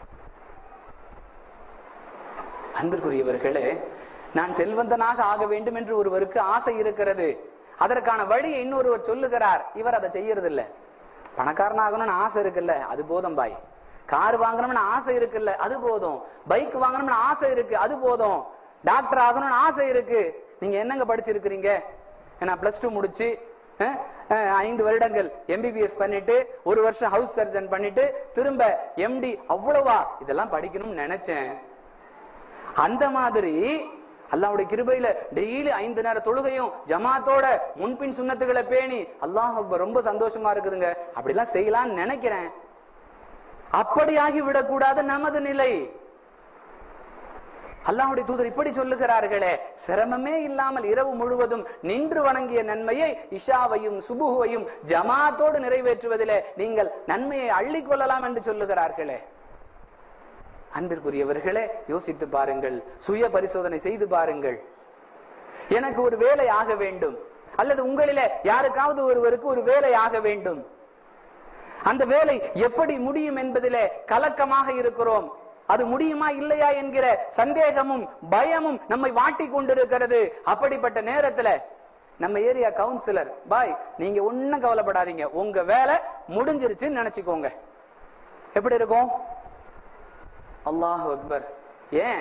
Speaker 1: அன்பிற்குரியவர்களே நான் செல்வந்தனாக ஆக வேண்டும் என்று ஒருவருக்கு ஆசை இருக்கிறது அதற்கான வழியை இன்னொருவர் சொல்லுகிறார் இவர் அதை செய்யறது இல்ல பணக்காரன் ஆகணும்னு ஆசை இருக்குல்ல அது போதும் பாய் கார் வாங்கணும்னு ஆசை இருக்குல்ல அது போதும் பைக் வாங்கணும்னு ஆசை இருக்கு அது போதும் டாக்டர் ஆகணும்னு ஆசை இருக்கு நீங்க என்னங்க படிச்சிருக்கிறீங்க நான் பிளஸ் டூ முடிச்சு அஹ், அஹ், ஐந்து வருடங்கள் எம்பிபிஎஸ் பண்ணிட்டு ஒரு வருஷம் ஹவுஸ் சர்ஜன் பண்ணிட்டு திரும்ப எம்டி அவ்வளவா இதெல்லாம் படிக்கணும்னு நினைச்சேன் அந்த மாதிரி அல்லாஹ்வுடைய கிருபையில டெய்லி ஐந்து நேர தொழுகையும் ஜமாத்தோட முன்பின் சுண்ணத்துகளை பேணி அல்லாஹ் அக்பர் ரொம்ப சந்தோஷமா இருக்குதுங்க அப்படிலாம் செய்யலாம்னு நினைக்கிறேன் அப்படியாகி விடக்கூடாது நமது நிலை அல்லாஹ்வுடைய தூதர் இப்படி சொல்லுகிறார்களே சிரமமே இல்லாமல் இரவு முழுவதும் நின்று வணங்கிய நன்மையை இஷாவையும் சுபுகுவையும் ஜமாத்தோடு நிறைவேற்றுவதிலே நீங்கள் நன்மையை அள்ளிக் கொள்ளலாம் என்று சொல்லுகிறார்களே அன்பிற்குரியவர்களே யோசித்து பாருங்கள் சுய பரிசோதனை செய்து பாருங்கள் எனக்கு ஒரு வேலை ஆக வேண்டும் அல்லது உங்களிலே யாருக்காவது ஒருவருக்கு ஒரு வேலை ஆக வேண்டும் அந்த வேலை எப்படி முடியும் என்பதிலே கலக்கமாக இருக்கிறோம் அது முடியுமா இல்லையா என்கிற சந்தேகமும் பயமும் நம்மை வாட்டி கொண்டிருக்கிறது அப்படிப்பட்ட நேரத்துல நம்ம ஏரியா கவுன்சிலர் பாய் நீங்க ஒண்ணும் கவலைப்படாதீங்க உங்க வேலை முடிஞ்சிருச்சுன்னு நினைச்சுக்கோங்க எப்படி இருக்கும் அல்லாஹ் அக்பர் ஏன்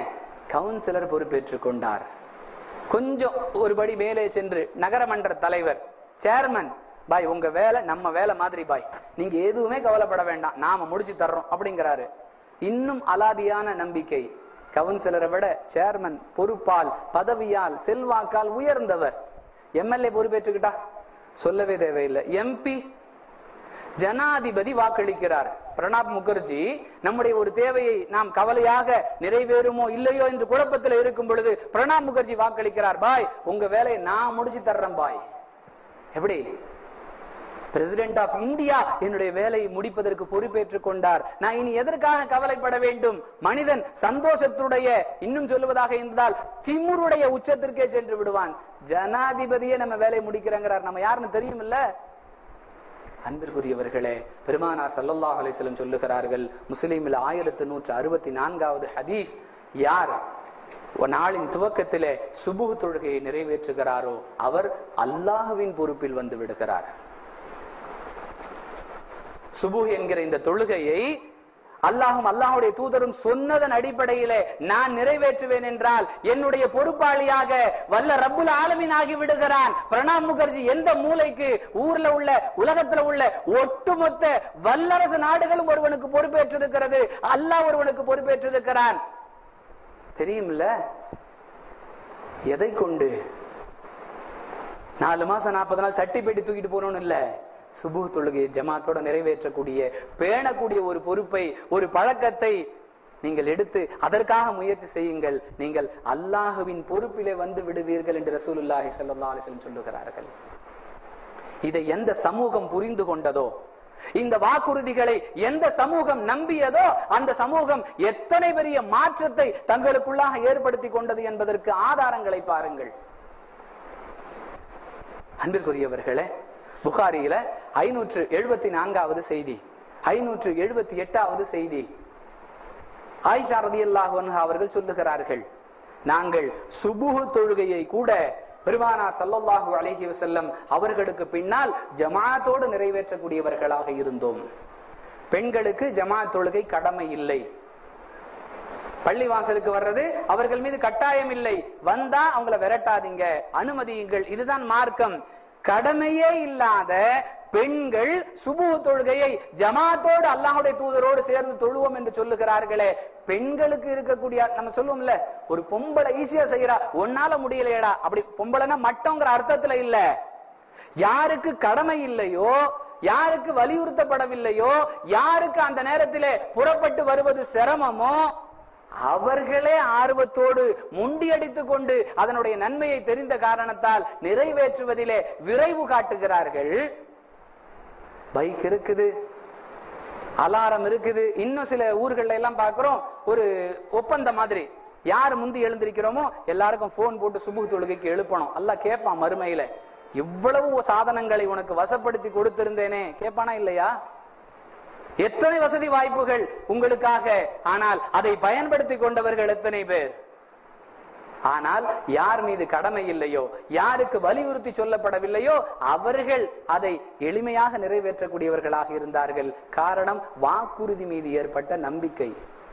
Speaker 1: கவுன்சிலர் பொறுப்பேற்றுக் கொண்டார் கொஞ்சம் ஒரு படி மேலே சென்று நகரமன்ற தலைவர் சேர்மன் பாய் உங்க வேலை நம்ம வேலை மாதிரி பாய் நீங்க எதுவுமே கவலைப்பட வேண்டாம் நாம முடிச்சு தர்றோம் அப்படிங்கிறாரு இன்னும் அலாதியான நம்பிக்கை கவுன்சிலரை விட சேர்மன் பொறுப்பால் பதவியால் செல்வாக்கால் உயர்ந்தவர் எம்எல்ஏ பொறுப்பேற்றுக்கிட்டா சொல்லவே தேவையில்லை எம்பி ஜனாதிபதி வாக்களிக்கிறார் பிரணாப் முகர்ஜி நம்முடைய ஒரு தேவையை நாம் கவலையாக நிறைவேறுமோ இல்லையோ என்று குழப்பத்தில் இருக்கும் பொழுது பிரணாப் முகர்ஜி வாக்களிக்கிறார் பாய் உங்க வேலையை நான் முடிச்சு தர்றேன் பாய் எப்படி பிரசிடென்ட் ஆஃப் இந்தியா என்னுடைய வேலையை முடிப்பதற்கு பொறுப்பேற்றுக் கொண்டார் நான் இனி எதற்காக கவலைப்பட வேண்டும் மனிதன் சந்தோஷத்துடைய இன்னும் சொல்லுவதாக இருந்தால் திமுருடைய உச்சத்திற்கே சென்று விடுவான் ஜனாதிபதியே நம்ம வேலையை முடிக்கிறேங்கிறார் நம்ம யாருன்னு தெரியும் இல்ல அன்பிற்குரியவர்களே பெருமானார் சல்லல்லாஹு அலைஹி வஸல்லம் சொல்லுகிறார்கள் முஸ்லீமில் ஆயிரத்து நூற்று அறுபத்தி நான்காவது ஹதீஸ் யார் ஒரு நாளின் துவக்கத்திலே சுபுஹ் தொழுகையை நிறைவேற்றுகிறாரோ அவர் அல்லாஹ்வின் பொறுப்பில் வந்து விடுகிறார் சுபுஹ் என்கிற இந்த தொழுகையை அல்லாஹும் அல்லாஹுடைய தூதரும் சொன்னதன் அடிப்படையிலே நான் நிறைவேற்றுவேன் என்றால் என்னுடைய பொறுப்பாளியாக வல்ல ரப்புல் ஆலமீன் ஆகி விடுகிறான் பிரணாப் முகர்ஜி எந்த மூலைக்கு ஊர்ல உள்ள உலகத்துல உள்ள ஒட்டுமொத்த வல்லரசு நாடுகளும் ஒருவனுக்கு பொறுப்பேற்றிருக்கிறது அல்லாஹ் ஒருவனுக்கு பொறுப்பேற்றிருக்கிறான் தெரியும்ல எதை கொண்டு நாலு மாசம் நாற்பது நாள் சட்டி பெட்டி தூக்கிட்டு போறோம்னு இல்ல சுபு தொழுகையை ஜமாத்தோட நிறைவேற்றக்கூடிய பேணக்கூடிய ஒரு பொறுப்பை ஒரு பழக்கத்தை நீங்கள் எடுத்து அதற்காக முயற்சி செய்யுங்கள் நீங்கள் அல்லாஹுவின் பொறுப்பிலே வந்து விடுவீர்கள் என்று ரசூலுல்லாஹி ஸல்லல்லாஹு அலைஹி வஸல்லம் சொல்லுகிறார்கள் இதை எந்த சமூகம் புரிந்து கொண்டதோ இந்த வாக்குறுதிகளை எந்த சமூகம் நம்பியதோ அந்த சமூகம் எத்தனை பெரிய மாற்றத்தை தங்களுக்குள்ளாக ஏற்படுத்தி கொண்டது என்பதற்கு ஆதாரங்களை பாருங்கள் அன்பிற்குரியவர்களே புகாரியில ஐநூற்று எழுபத்தி நான்காவது செய்தி ஐநூற்று எழுபத்தி எட்டாவது செய்தி ஆயிஷா ரதியல்லாஹு அன்ஹா அவர்கள் சொல்லுகிறார்கள் நாங்கள் சுபுஹு தொழுகையை கூட பெருமானா சல்லல்லாஹு அலைஹி வஸல்லம் அவர்களுக்கு பின்னால் ஜமாத்தோடு நிறைவேற்றக்கூடியவர்களாக இருந்தோம் பெண்களுக்கு ஜமாத் தொழுகை கடமை இல்லை பள்ளிவாசலுக்கு வர்றது அவர்கள் மீது கட்டாயம் இல்லை வந்தா அவங்கள விரட்டாதீங்க அனுமதியுங்கள் இதுதான் மார்க்கம் கடமையே இல்லாத பெண்கள் சுபு தொழுகையை ஜமாத்தோடு அல்லாஹுடைய தூதரோடு சேர்ந்து தொழுவோம் என்று சொல்லுகிறார்களே பெண்களுக்கு இருக்கக்கூடிய நம்ம சொல்லுவோம்ல ஒரு பொம்பளை ஈஸியா செய்யறா ஒன்னால முடியலையடா அப்படி பொம்பளைனா மட்டங்கிற அர்த்தத்துல இல்ல யாருக்கு கடமை இல்லையோ யாருக்கு வலியுறுத்தப்படவில்லையோ யாருக்கு அந்த நேரத்திலே புறப்பட்டு வருவது சிரமமோ அவர்களே ஆர்வத்தோடு முண்டியடித்துக் கொண்டு அதனுடைய நன்மையை தெரிந்த காரணத்தால் நிறைவேற்றுவதிலே விரைவு காட்டுகிறார்கள் பைக் இருக்குது அலாரம் இருக்குது இன்னும் சில ஊர்கள்ல எல்லாம் பாக்குறோம் ஒரு ஒப்பந்தம் மாதிரி யார் முந்தி எழுந்திருக்கிறோமோ எல்லாருக்கும் போன் போட்டு சுபு தொழுகைக்கு எழுப்பணும் எல்லாம் கேட்பான் மறுமையில இவ்வளவு சாதனங்களை உனக்கு வசப்படுத்தி கொடுத்திருந்தேனே கேட்பானா இல்லையா எத்தனை வசதி வாய்ப்புகள் உங்களுக்காக ஆனால் அதை பயன்படுத்தி கொண்டவர்கள் எத்தனை பேர் ஆனால் யார் மீது கடமை இல்லையோ யாருக்கு வலியுறுத்தி சொல்லப்படவில்லையோ அவர்கள் அதை எளிமையாக நிறைவேற்றக்கூடியவர்களாக இருந்தார்கள் காரணம் வாக்குறுதி மீது ஏற்பட்ட நம்பிக்கை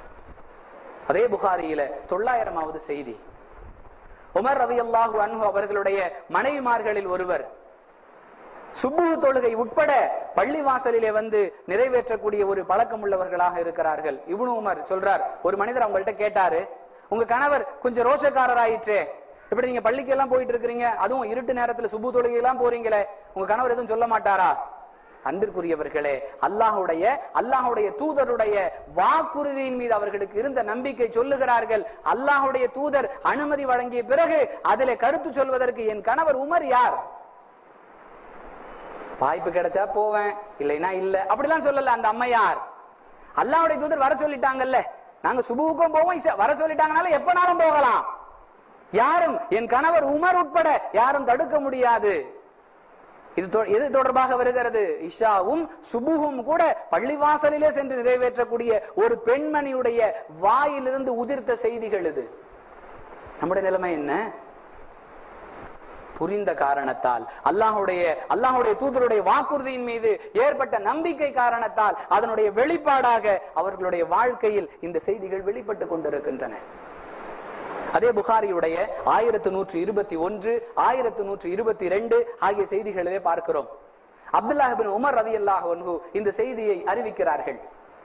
Speaker 1: அதே புகாரியில தொள்ளாயிரமாவது செய்தி உமர் ரவி அல்லாஹு அன்ஹு அவர்களுடைய மனைவிமார்களில் ஒருவர் சுப்பு தொழுகை உட்பட பள்ளி வாசலிலே வந்து நிறைவேற்றக்கூடிய ஒரு பழக்கம் உள்ளவர்களாக இருக்கிறார்கள் இப்னு உமர் சொல்றார் ஒரு மனிதர் அவங்கள்ட்ட கேட்டாரு உங்க கணவர் கொஞ்சம் ரோஷக்காரர் ஆயிற்றே இப்படி நீங்க பள்ளிக்கு எல்லாம் போயிட்டு இருக்கிறீங்க அதுவும் இருட்டு நேரத்துல சுப்பு தொழுகை எல்லாம் போறீங்களே உங்க கணவர் எதுவும் சொல்ல மாட்டாரா அன்பிற்குரியவர்களே அல்லாஹுடைய அல்லாஹுடைய தூதருடைய வாக்குறுதியின் மீது அவர்களுக்கு இருந்த நம்பிக்கை சொல்லுகிறார்கள் அல்லாஹுடைய தூதர் அனுமதி வழங்கிய பிறகு அதிலே கருத்து சொல்வதற்கு என் கணவர் உமர் யார் வாய்ப்பு கிடைச்சா போவேன் இல்லைன்னா இல்ல அப்படிலாம் சொல்லல அந்த அம்மையார் அல்லாஹ்வுடைய தூதர் வர சொல்லிட்டாங்கல்ல நாங்க சுபுவுக்கும் போவோம் இஷா- வர சொல்லிட்டாங்கனால எப்பனாலும் போகலாம் யாரும் என் கணவர் உமர் உட்பட யாரும் தடுக்க முடியாது இது தொ- எது தொடர்பாக வருகிறது இஷாவும் சுபுகும் கூட பள்ளிவாசலிலே சென்று நிறைவேற்றக்கூடிய ஒரு பெண்மணியுடைய வாயிலிருந்து உதிர்த்த செய்திகள் இது நம்முடைய நிலைமை என்ன புரிந்த காரணத்தால் அல்லாஹுடைய அல்லாஹுடைய தூதருடைய வாக்குறுதியின் மீது ஏற்பட்ட நம்பிக்கை காரணத்தால் அதனுடைய வெளிப்பாடாக அவர்களுடைய வாழ்க்கையில் இந்த செய்திகள் வெளிப்பட்டு கொண்டிருக்கின்றன அதே புகாரியுடைய ஆயிரத்து நூற்று இருபத்தி ஒன்று ஆயிரத்து நூற்று இருபத்தி ரெண்டு ஆகிய செய்திகளிலே பார்க்கிறோம் அப்துல்லாஹ் பின் உமர் ரதி அல்லாஹ் இந்த செய்தியை அறிவிக்கிறார்கள்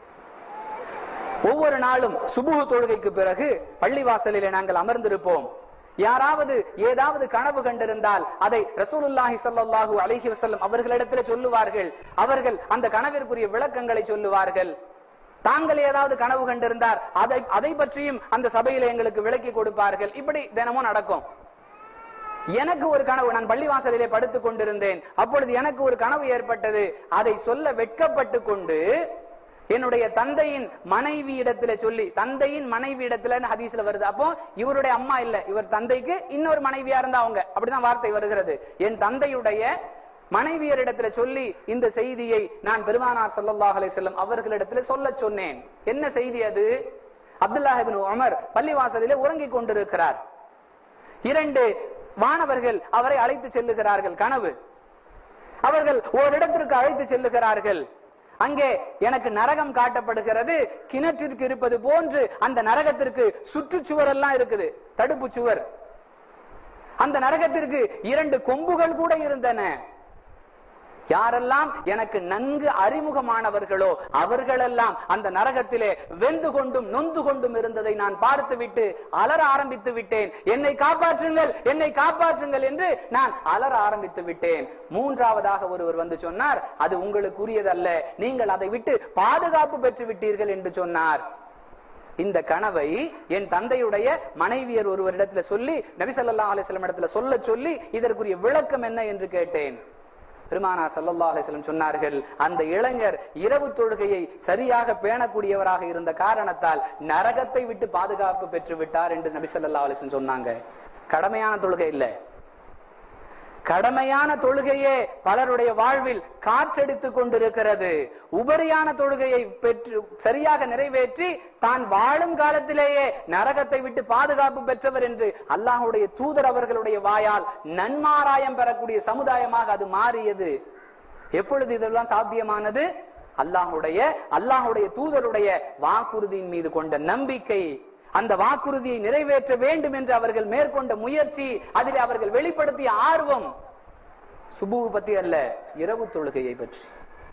Speaker 1: ஒவ்வொரு நாளும் சுபுகு தொழுகைக்கு பிறகு பள்ளிவாசலிலே நாங்கள் அமர்ந்திருப்போம் யாராவது ஏதாவது கனவு கண்டிருந்தால் அதை ரசூலுல்லாஹி ஸல்லல்லாஹு அலைஹி வஸல்லம் அவர்களிடத்தில் சொல்லுவார்கள் அவர்கள் அந்த கனவிற்குரிய விளக்கங்களை சொல்லுவார்கள் தாங்கள் ஏதாவது கனவு கண்டிருந்தார் அதை அதை பற்றியும் அந்த சபையில எங்களுக்கு விளக்கி கொடுப்பார்கள் இப்படி தினமும் நடக்கும் எனக்கு ஒரு கனவு நான் பள்ளிவாசலிலே படுத்துக் கொண்டிருந்தேன் அப்பொழுது எனக்கு ஒரு கனவு ஏற்பட்டது அதை சொல்ல வெட்கப்பட்டு கொண்டு என்னுடைய தந்தையின் மனைவி இடத்துல சொல்லி தந்தையின் மனைவி இடத்துல ஹதீஸ்ல வருது அப்போ இவருடைய அம்மா இல்ல இவர் தந்தைக்கு இன்னொரு மனைவியா இருந்தா அவங்க அப்படிதான் வார்த்தை வருகிறது என் தந்தையுடைய மனைவியரிடத்துல சொல்லி இந்த செய்தியை நான் பெருமானார் ஸல்லல்லாஹு அலைஹி வஸல்லம் அவர்களிடத்துல சொல்ல சொன்னேன் என்ன செய்தி அது அப்துல்லாஹ் இப்னு உமர் பள்ளிவாசலிலே உறங்கிக் கொண்டிருக்கிறார் இரண்டு வானவர்கள் அவரை அழைத்து செல்லுகிறார்கள் கனவு அவர்கள் ஓரிடத்திற்கு அழைத்து செல்லுகிறார்கள் அங்கே எனக்கு நரகம் காட்டப்படுகிறது கிணற்றிற்கு இருப்பது போன்று அந்த நரகத்திற்கு சுற்றுச்சுவர் எல்லாம் இருக்குது தடுப்பு சுவர் அந்த நரகத்திற்கு இரண்டு கொம்புகள் கூட இருந்தன யாரெல்லாம் எனக்கு நன்கு அறிமுகமானவர்களோ அவர்களெல்லாம் அந்த நரகத்திலே வெந்து கொண்டும் நொந்து கொண்டும் இருந்ததை நான் பார்த்துவிட்டு அலற ஆரம்பித்து விட்டேன் என்னை காப்பாற்றுங்கள் என்னை காப்பாற்றுங்கள் என்று நான் அலற ஆரம்பித்து விட்டேன் மூன்றாவதாக ஒருவர் வந்து சொன்னார் அது உங்களுக்குரியதல்ல நீங்கள் அதை விட்டு பாதுகாப்பு பெற்று விட்டீர்கள் என்று சொன்னார் இந்த கனவை என் தந்தையுடைய மனைவியர் ஒருவரிடத்துல சொல்லி நபிசல்லா அலிஸ்லம் இடத்துல சொல்ல சொல்லி இதற்குரிய விளக்கம் என்ன என்று கேட்டேன் பெருமானா சல்லல்லா அலிஸ்லம் சொன்னார்கள் அந்த இளைஞர் இரவு தொழுகையை சரியாக பேணக்கூடியவராக இருந்த காரணத்தால் நரகத்தை விட்டு பாதுகாப்பு பெற்று விட்டார் என்று நபி ஸல்லல்லாஹு அலைஹி வஸல்லம் சொன்னாங்க கடமையான தொழுகை இல்ல கடமையான தொழுகையே பலருடைய வாழ்வில் காற்றடித்துக் கொண்டிருக்கிறது உபரியான தொழுகையை பெற்று சரியாக நிறைவேற்றி தான் வாழும் காலத்திலேயே நரகத்தை விட்டு பாதுகாப்பு பெற்றவர் என்று அல்லாஹுடைய தூதர் அவர்களுடைய வாயால் நன்மாராயம் பெறக்கூடிய சமுதாயமாக அது மாறியது எப்பொழுது இதெல்லாம் சாத்தியமானது அல்லாஹுடைய அல்லாஹுடைய தூதருடைய வாக்குறுதியின் மீது கொண்ட நம்பிக்கை அந்த வாக்குறுதியை நிறைவேற்ற வேண்டும் என்று அவர்கள் மேற்கொண்ட முயற்சி அதில் அவர்கள் வெளிப்படுத்திய ஆர்வம் சுபுவு பத்தி அல்ல இரவு தொழுகையை பற்றி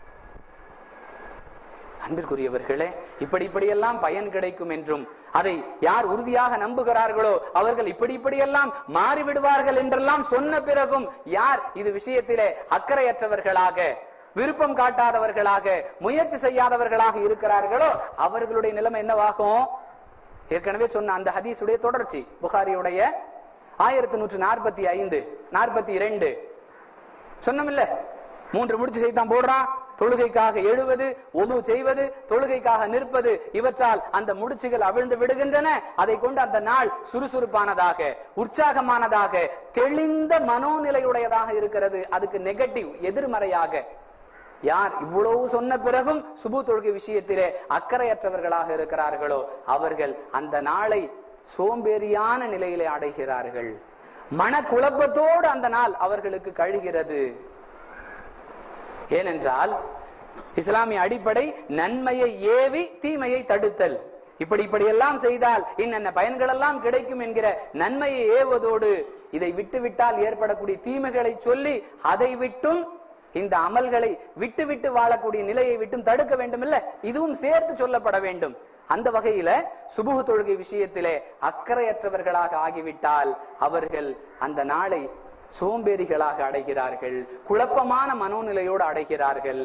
Speaker 1: அன்பிற்குரியவர்களே இப்படி இப்படியெல்லாம் பயன் கிடைக்கும் என்றும் அதை யார் உறுதியாக நம்புகிறார்களோ அவர்கள் இப்படி இப்படியெல்லாம் மாறிவிடுவார்கள் என்றெல்லாம் சொன்ன பிறகும் யார் இது விஷயத்திலே அக்கறையற்றவர்களாக விருப்பம் காட்டாதவர்களாக முயற்சி செய்யாதவர்களாக இருக்கிறார்களோ அவர்களுடைய நிலைமை என்னவாகும் ஏற்கனவே சொன்ன அந்த ஹதீஸுடைய தொடர்ச்சி புகாரியுடைய ஆயிரத்தி நூற்று நாற்பத்தி ஐந்து நாற்பத்தி இரண்டு சொன்னமில்ல மூன்று முடிச்சு செய்தான் போடுறான் தொழுகைக்காக எழுவது ஒழு செய்வது தொழுகைக்காக நிற்பது இவற்றால் அந்த முடிச்சுகள் அவிழ்ந்து விடுகின்றன அதை கொண்டு அந்த நாள் சுறுசுறுப்பானதாக உற்சாகமானதாக தெளிந்த மனோநிலையுடையதாக இருக்கிறது அதுக்கு நெகட்டிவ் எதிர்மறையாக யார் இவ்வளவு சொன்ன பிறகும் சுபு தொழுகை விஷயத்திலே அக்கறையற்றவர்களாக இருக்கிறார்களோ அவர்கள் அந்த நாளை சோம்பேறியான நிலையிலே அடைகிறார்கள் மனக்குழப்பத்தோடு அந்த நாள் அவர்களுக்கு கழிகிறது ஏனென்றால் இஸ்லாமிய அடிப்படை நன்மையை ஏவி தீமையை தடுத்தல் இப்படி இப்படி எல்லாம் செய்தால் இன்னென்ன பயன்கள் எல்லாம் கிடைக்கும் என்கிற நன்மையை ஏவதோடு இதை விட்டுவிட்டால் ஏற்படக்கூடிய தீமைகளை சொல்லி அதை விட்டும் இந்த அமல்களை விட்டு விட்டு வாழக்கூடிய நிலையை விட்டும் தடுக்க வேண்டும் இல்ல இதுவும் சேர்த்து சொல்லப்பட வேண்டும் அந்த வகையில சுபுகு தொழுகை விஷயத்திலே அக்கறையற்றவர்களாக ஆகிவிட்டால் அவர்கள் அந்த நாளை சோம்பேறிகளாக அடைகிறார்கள் குழப்பமான மனோநிலையோடு அடைகிறார்கள்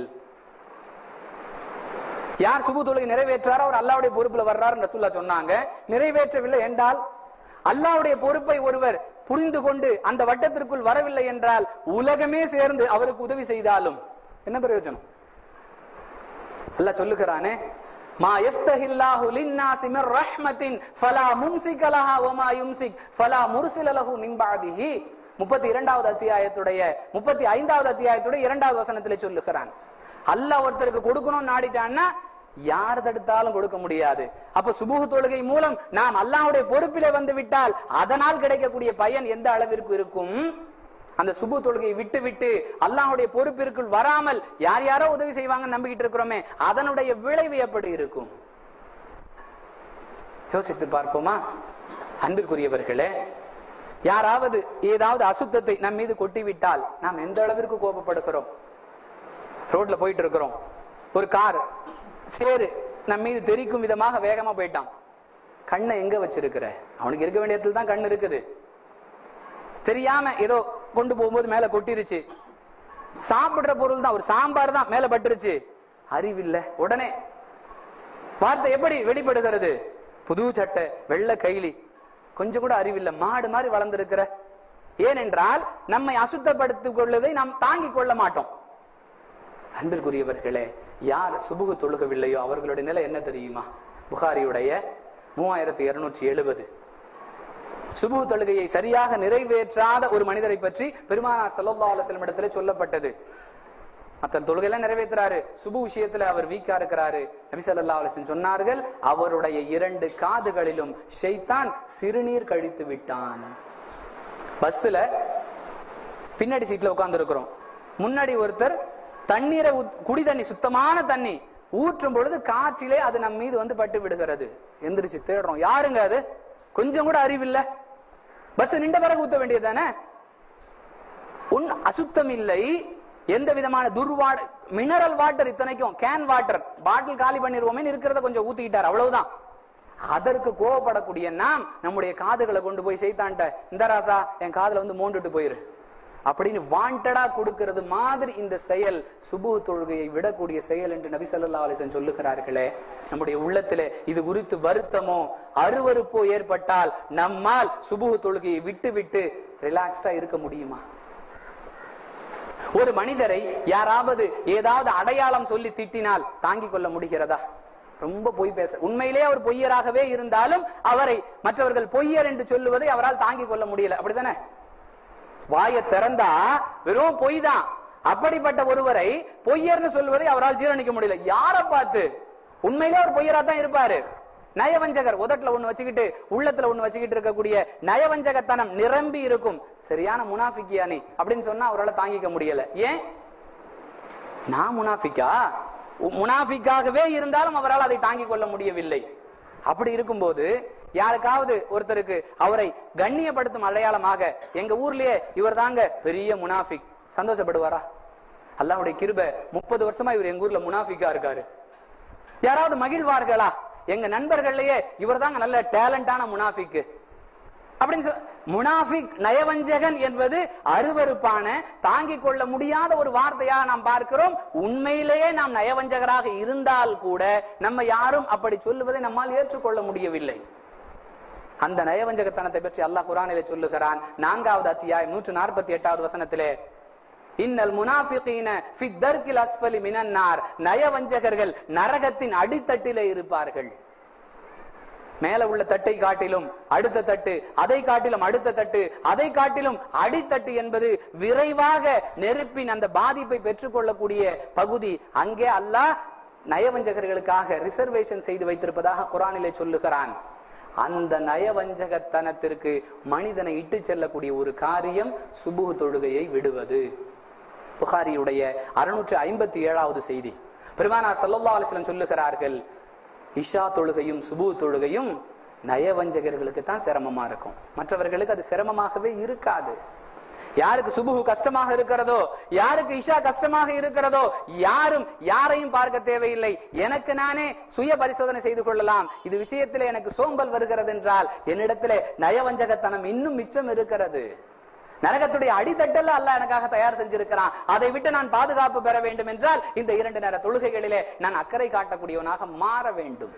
Speaker 1: யார் சுபு தொழுகை நிறைவேற்றாரோ அவர் அல்லாவுடைய பொறுப்புல வர்றார் ரசூல்லா சொன்னாங்க நிறைவேற்றவில்லை என்றால் அல்லாவுடைய பொறுப்பை ஒருவர் புரிந்து கொண்டு அந்த வட்டத்திற்குள் வரவில்லை என்றால் உலகமே சேர்ந்து அவருக்கு உதவி செய்தாலும் என்ன பிரயோஜனம் அல்லாஹ் சொல்லுகிறானே மா யஃப்தஹில்லாஹு லின்னாஸி மிர் ரஹ்மத்தின் ஃபலா மும்சிக லஹா வமா யும்சிக் ஃபலா முர்சில லஹு மின் பஅதிஹி 32வது அத்தியாயத்துடைய 35வது அத்தியாயத்துடைய இரண்டாவது வசனத்திலே சொல்லுகிறான் அல்லாஹ் ஒருத்தருக்கு கொடுக்கணும்னு நாடிட்டான்னா யார் தடுத்தாலும் கொடுக்க முடியாது அப்ப சுபுகு தொழுகை மூலம் நாம் அல்லாஹ்வுடைய பொறுப்பிலே வந்து விட்டால் அதனால் கிடைக்கக்கூடிய பயன் எந்த அளவிற்கு இருக்கும் அந்த சுபு தொழுகையை விட்டு விட்டு அல்லாஹ்வுடைய பொறுப்பிற்குள் வராமல் யார் யாரோ உதவி செய்வாங்கன்னு நம்பிக்கிட்டு இருக்கிறோமே அதனுடைய விளைவு எப்படி இருக்கும் யோசித்து பார்ப்போமா அன்பிற்குரியவர்களே யாராவது ஏதாவது அசுத்தத்தை நம் மீது கொட்டிவிட்டால் நாம் எந்த அளவிற்கு கோபப்படுகிறோம் ரோட்ல போயிட்டு இருக்கிறோம் ஒரு கார் சேரு நம் மீது தெரிக்கும் விதமாக வேகமா போயிட்டான் கண்ணை எங்க வச்சிருக்கிற அவனுக்கு இருக்க வேண்டிய இடத்துல தான் கண் இருக்குது தெரியாம ஏதோ கொண்டு போகும்போது மேல கொட்டிருச்சு சாப்பிடுற பொருள் தான் ஒரு சாம்பார் தான் மேல பட்டுருச்சு அறிவில்லை உடனே வார்த்தை எப்படி வெளிப்படுகிறது புது சட்டை வெள்ளை கைலி கொஞ்சம் கூட அறிவில்லை மாடு மாதிரி வளர்ந்திருக்கிற ஏனென்றால் நம்மை அசுத்தப்படுத்திக் கொள்வதை நாம் தாங்கிக் கொள்ள மாட்டோம் அன்பிற்குரியவர்களே யார் சுபுகு தொழுகவில்லையோ அவர்களுடைய நிலை என்ன தெரியுமா புகாரியுடைய மூவாயிரத்தி இருநூற்றி எழுபது சுபு தொழுகையை சரியாக நிறைவேற்றாத ஒரு மனிதரை பற்றி பெருமானார் ஸல்லல்லாஹு அலைஹி வஸல்லம் இடத்துல சொல்லப்பட்டது மற்ற தொழுகையெல்லாம் நிறைவேற்றுறாரு சுபு விஷயத்துல அவர் வீக்கா இருக்கிறாரு நபி ஸல்லல்லாஹு அலைஹி வஸல்லம் சொன்னார்கள் அவருடைய இரண்டு காதுகளிலும் ஷைத்தான் சிறுநீர் கழித்து விட்டான் பஸ்ல பின்னாடி சீட்ல உட்கார்ந்து இருக்கிறோம் முன்னாடி ஒருத்தர் தண்ணீரை ஊத்- குடி தண்ணி சுத்தமான தண்ணி ஊற்றும் பொழுது காற்றிலே அது நம் மீது வந்து பட்டு விடுகிறது எந்திரிச்சு தேடுறோம் யாருங்க அது கொஞ்சம் கூட அறிவில்ல பஸ் நின்ற பிறகு ஊத்த வேண்டியதுதானே உன் அசுத்தம் இல்லை எந்த விதமான துர்வாட மினரல் வாட்டர் இத்தனைக்கும் கேன் வாட்டர் பாட்டில் காலி பண்ணிடுவோமே இருக்கிறத கொஞ்சம் ஊத்திக்கிட்டார் அவ்வளவுதான் அதற்கு கோவப்படக்கூடிய நாம் நம்முடைய காதுகளை கொண்டு போய் செய்தான்ட்ட இந்த ராசா என் காதுல வந்து மோண்டுட்டு போயிரு அப்படின்னு வாண்டடா கொடுக்கிறது மாதிரி இந்த செயல் சுபு தொழுகையை விடக்கூடிய செயல் என்று நபி ஸல்லல்லாஹு அலைஹி வஸல்லம் சொல்லுகிறார்களே நம்முடைய உள்ளத்திலே இது குறித்து வருத்தமோ அருவருப்போ ஏற்பட்டால் நம்மால் சுபு தொழுகையை விட்டு விட்டு ரிலாக்ஸ்டா இருக்க முடியுமா ஒரு மனிதரை யாராவது ஏதாவது அடையாளம் சொல்லி திட்டினால் தாங்கிக் கொள்ள முடிகிறதா ரொம்ப பொய் பேச உண்மையிலே அவர் பொய்யராகவே இருந்தாலும் அவரை மற்றவர்கள் பொய்யர் என்று சொல்லுவதை அவரால் தாங்கிக் கொள்ள முடியல அப்படிதானே வாயை திறந்தா வெறும் பொய் தான் அப்படிப்பட்ட ஒருவரை பொய்யர்னு சொல்வதை அவரால் ஜீரணிக்க முடியல யாரை பார்த்து உண்மையிலே அவர் பொய்யரா தான் இருப்பாரு நயவஞ்சகர் உதட்டுல ஒண்ணு வச்சுக்கிட்டு உள்ளத்துல ஒண்ணு வச்சுக்கிட்டு இருக்கக்கூடிய நயவஞ்சகத்தனம் நிரம்பி இருக்கும் சரியான முனாஃபிக்கியானி அப்படின்னு சொன்னா அவரால் தாங்கிக்க முடியல ஏன் நான் முனாஃபிக்கா உ- முனாஃபிக்காகவே இருந்தாலும் அவரால் அதை தாங்கிக் கொள்ள முடியவில்லை அப்படி இருக்கும்போது யாருக்காவது ஒருத்தருக்கு அவரை கண்ணியப்படுத்தும் அடையாளமாக எங்க ஊர்லயே இவர் தாங்க பெரிய முனாஃபிக் சந்தோஷப்படுவாரா அல்லாஹ்வுடைய கிருப முப்பது வருஷமா இவர் எங்க ஊர்ல முனாஃபிக்கா இருக்காரு யாராவது மகிழ்வார்களா எங்க நண்பர்கள்லயே இவர் தாங்க நல்ல டேலண்டான முனாஃபிக்கு அப்படின்னு சொல் முனாஃபிக் நயவஞ்சகன் என்பது அருவருப்பான தாங்கிக் கொள்ள முடியாத ஒரு வார்த்தையாக நாம் பார்க்கிறோம் உண்மையிலேயே நாம் நயவஞ்சகராக இருந்தால் கூட நம்ம யாரும் அப்படி சொல்லுவதை நம்மால் ஏற்றுக்கொள்ள முடியவில்லை அந்த நயவஞ்சகத்தனத்தை பற்றி அல்லாஹ் குரானிலே சொல்லுகிறான் நான்காவது அத்தியாயம் நூற்று நாற்பத்தி எட்டாவது வசனத்திலே இன்னல் முனாஃபிகீன ஃபி தர்கில் அஸ்ஃபலி மினன் நார் நயவஞ்சகர்கள் நரகத்தின் அடித்தட்டிலே இருப்பார்கள் மேல உள்ள தட்டை காட்டிலும் அடுத்த தட்டு அதை காட்டிலும் அடுத்த தட்டு அதை காட்டிலும் அடித்தட்டு என்பது விரைவாக நெருப்பின் அந்த பாதிப்பை பெற்றுக்கொள்ளக்கூடிய பகுதி அங்கே அல்லாஹ் நயவஞ்சகர்களுக்காக ரிசர்வேஷன் செய்து வைத்திருப்பதாக குரானிலே சொல்லுகிறான் அந்த நயவஞ்சகத்தனத்திற்கு மனிதனை இட்டு செல்லக்கூடிய ஒரு காரியம் சுபுகு தொழுகையை விடுவது புகாரியுடைய அறுநூற்று ஐம்பத்தி ஏழாவது செய்தி பெருமானார் ஸல்லல்லாஹு அலைஹி வஸல்லம் சொல்லுகிறார்கள் இஷா தொழுகையும் சுபு தொழுகையும் நயவஞ்சகர்களுக்கு தான் சிரமமா இருக்கும் மற்றவர்களுக்கு அது சிரமமாகவே இருக்காது யாருக்கு சுபுகு கஷ்டமாக இருக்கிறதோ யாருக்கு இஷா கஷ்டமாக இருக்கிறதோ யாரும் யாரையும் பார்க்க தேவையில்லை எனக்கு நானே சுய பரிசோதனை செய்து கொள்ளலாம் இது விஷயத்திலே எனக்கு சோம்பல் வருகிறது என்றால் என்னிடத்திலே நயவஞ்சகத்தனம் இன்னும் மிச்சம் இருக்கிறது நரகத்துடைய அடித்தட்டல்ல அல்லாஹ் எனக்காக தயார் செஞ்சிருக்கிறான் அதை விட்டு நான் பாதுகாப்பு பெற வேண்டும் என்றால் இந்த இரண்டு நேர தொழுகைகளிலே நான் அக்கறை காட்டக்கூடியவனாக மாற வேண்டும்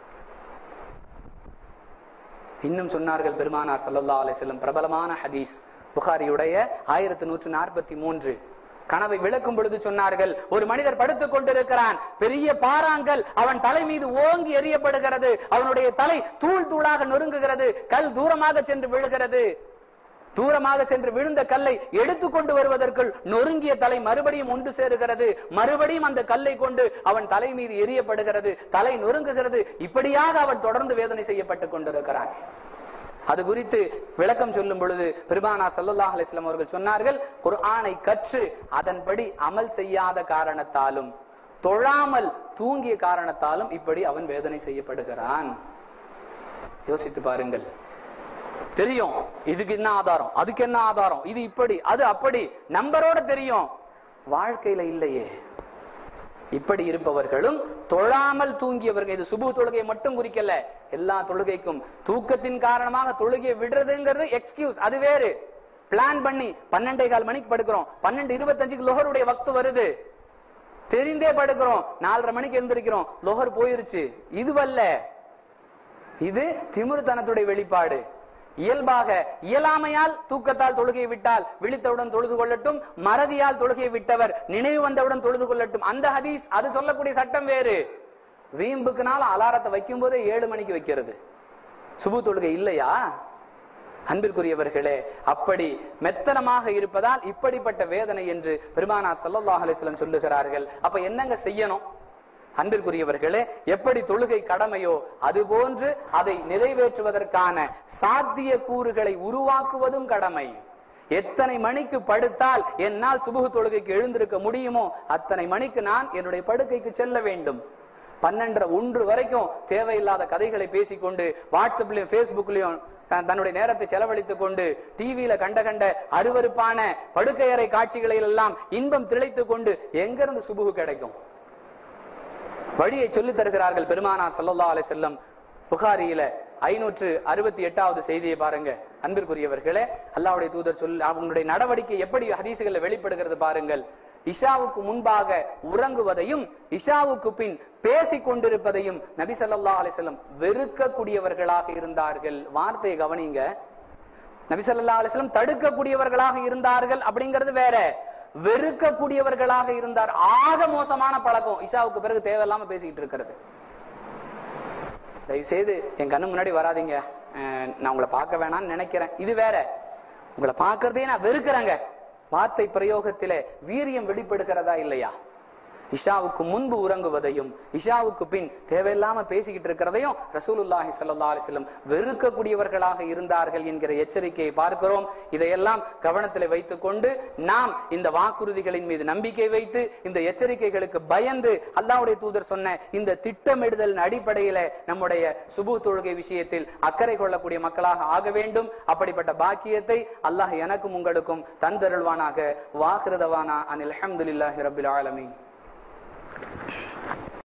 Speaker 1: இன்னும் சொன்னார்கள் பெருமானார் ஸல்லல்லாஹு அலைஹி வஸல்லம் பிரபலமான ஹதீஸ் புகாரியுடைய ஆயிரத்தி நூற்று நாற்பத்தி மூன்று கனவை விளக்கும் பொழுது சொன்னார்கள் ஒரு மனிதர் படுத்துக் கொண்டிருக்கிறான் பெரிய பாறாங்கல் அவன் தலை மீது ஓங்கி எறியப்படுகிறது அவனுடைய தலை தூள் தூளாக நொறுங்குகிறது கல் தூரமாக சென்று விழுகிறது தூரமாக சென்று விழுந்த கல்லை எடுத்துக்கொண்டு வருவதற்குள் நொறுங்கிய தலை மறுபடியும் ஒன்று சேருகிறது மறுபடியும் அந்த கல்லை கொண்டு அவன் தலை மீது எரியப்படுகிறது தலை நொறுங்குகிறது இப்படியாக அவன் தொடர்ந்து வேதனை செய்யப்பட்டுக் கொண்டிருக்கிறான் அது குறித்து விளக்கம் சொல்லும் பொழுது பெருமானா ஸல்லல்லாஹு அலைஹி வஸல்லம் அவர்கள் சொன்னார்கள் குர்ஆனை கற்று அதன்படி அமல் செய்யாத காரணத்தாலும் தொழாமல் தூங்கிய காரணத்தாலும் இப்படி அவன் வேதனை செய்யப்படுகிறான் யோசித்து பாருங்கள் தெரியும் இதுக்கு என்ன ஆதாரம் அதுக்கு என்ன ஆதாரம் இது இப்படி அது அப்படி நம்பரோட தெரியும் வாழ்க்கையில இல்லையே இப்படி இருப்பவர்களும் தொழாமல் தூங்கியவர்கள் இது சுபு தொழுகை மட்டும் குறிக்கல எல்லா தொழுகைக்கும் தூக்கத்தின் காரணமாக தொழுகையை விடுறதுங்கிறது எக்ஸ்கியூஸ் அது வேறு பிளான் பண்ணி பன்னெண்டே கால் மணிக்கு படுக்கிறோம் பன்னெண்டு இருபத்தஞ்சுக்கு லோகருடைய வக்து வருது தெரிந்தே படுக்கிறோம் நாலரை மணிக்கு எழுந்திருக்கிறோம் லோகர் போயிருச்சு இதுவல்ல இது திமிருத்தனத்துடைய வெளிப்பாடு இயல்பாக இயலாமையால் தூக்கத்தால் தொழுகையை விட்டால் விழித்தவுடன் தொழுது கொள்ளட்டும் மறதியால் தொழுகையை விட்டவர் நினைவு வந்தவுடன் தொழுது கொள்ளட்டும் அந்த ஹதீஸ் அது சொல்லக்கூடிய சட்டம் வேறு வீம்புக்குனால அலாரத்தை வைக்கும் போதே ஏழு மணிக்கு வைக்கிறது சுபு தொழுகை இல்லையா அன்பிற்குரியவர்களே அப்படி மெத்தனமாக இருப்பதால் இப்படிப்பட்ட வேதனை என்று பெருமானார் ஸல்லல்லாஹு அலைஹி வஸல்லம் சொல்லுகிறார்கள் அப்ப என்னங்க செய்யணும் அன்பிற்குரியவர்களே எப்படி தொழுகை கடமையோ அதுபோன்று அதை நிறைவேற்றுவதற்கான சாத்திய கூறுகளை உருவாக்குவதும் கடமை எத்தனை மணிக்கு படுத்தால் என்னால் சுபுகு தொழுகைக்கு எழுந்திருக்க முடியுமோ அத்தனை மணிக்கு நான் என்னுடைய படுக்கைக்கு செல்ல வேண்டும் பன்னெண்டரை ஒன்று வரைக்கும் தேவையில்லாத கதைகளை பேசிக்கொண்டு வாட்ஸ்அப்லயும் பேஸ்புக்லயும் தன்- தன்னுடைய நேரத்தை செலவழித்துக் கொண்டு டிவியில கண்ட கண்ட அருவருப்பான படுக்கையறை காட்சிகளை எல்லாம் இன்பம் திளைத்துக் கொண்டு எங்கிருந்து சுபுகு கிடைக்கும் வழியை சொல்லித் தருகிறார்கள் பெருமானார் ஸல்லல்லாஹு அலைஹி செல்லம் புகாரியில ஐநூற்று அறுபத்தி எட்டாவது செய்தியை பாருங்க அன்பிற்குரியவர்களே அல்லாஹ்வுடைய தூதர் சொல் அவங்களுடைய நடவடிக்கை எப்படி ஹதீசுகளில் வெளிப்படுகிறது பாருங்கள் இஷாவுக்கு முன்பாக உறங்குவதையும் இஷாவுக்கு பின் பேசிக் கொண்டிருப்பதையும் நபி ஸல்லல்லாஹு அலைஹி வஸல்லம் வெறுக்கக்கூடியவர்களாக இருந்தார்கள் வார்த்தையை கவனிங்க நபி ஸல்லல்லாஹு அலைஹி வஸல்லம் தடுக்கக்கூடியவர்களாக இருந்தார்கள் அப்படிங்கிறது வேற வெறுக்கக்கூடியவர்களாக இருந்தார் ஆக மோசமான பழக்கம் இஷாவுக்கு பிறகு தேவையில்லாம பேசிக்கிட்டு இருக்கிறது தயவு செய்து என் கண்ணு முன்னாடி வராதீங்க அஹ் நான் உங்களை பார்க்க வேணாம்னு நினைக்கிறேன் இது வேற உங்களை பார்க்கறதே நான் வெறுக்கிறேங்க வார்த்தை பிரயோகத்திலே வீரியம் வெளிப்படுகிறதா இல்லையா இஷாவுக்கு முன்பு உறங்குவதையும் இஷாவுக்கு பின் தேவையில்லாம பேசிக்கிட்டு இருக்கிறதையும் ரசூலுல்லாஹி ஸல்லல்லாஹு அலைஹி வஸல்லம் வெறுக்கக்கூடியவர்களாக இருந்தார்கள் என்கிற எச்சரிக்கையை பார்க்கிறோம் இதையெல்லாம் கவனத்தில் வைத்துக்கொண்டு நாம் இந்த வாக்குறுதிகளின் மீது நம்பிக்கை வைத்து இந்த எச்சரிக்கைகளுக்கு பயந்து அல்லாஹ்வுடைய தூதர் சொன்ன இந்த திட்டமிடுதல் அடிப்படையில நம்முடைய சுபு தொழுகை விஷயத்தில் அக்கறை கொள்ளக்கூடிய மக்களாக ஆக வேண்டும் அப்படிப்பட்ட பாக்கியத்தை அல்லாஹ் எனக்கும் உங்களுக்கும் தந்தருள்வானாக வாஹிருதவானா அனில் அல்ஹம்துலில்லாஹி ரப்பில் ஆலமீன்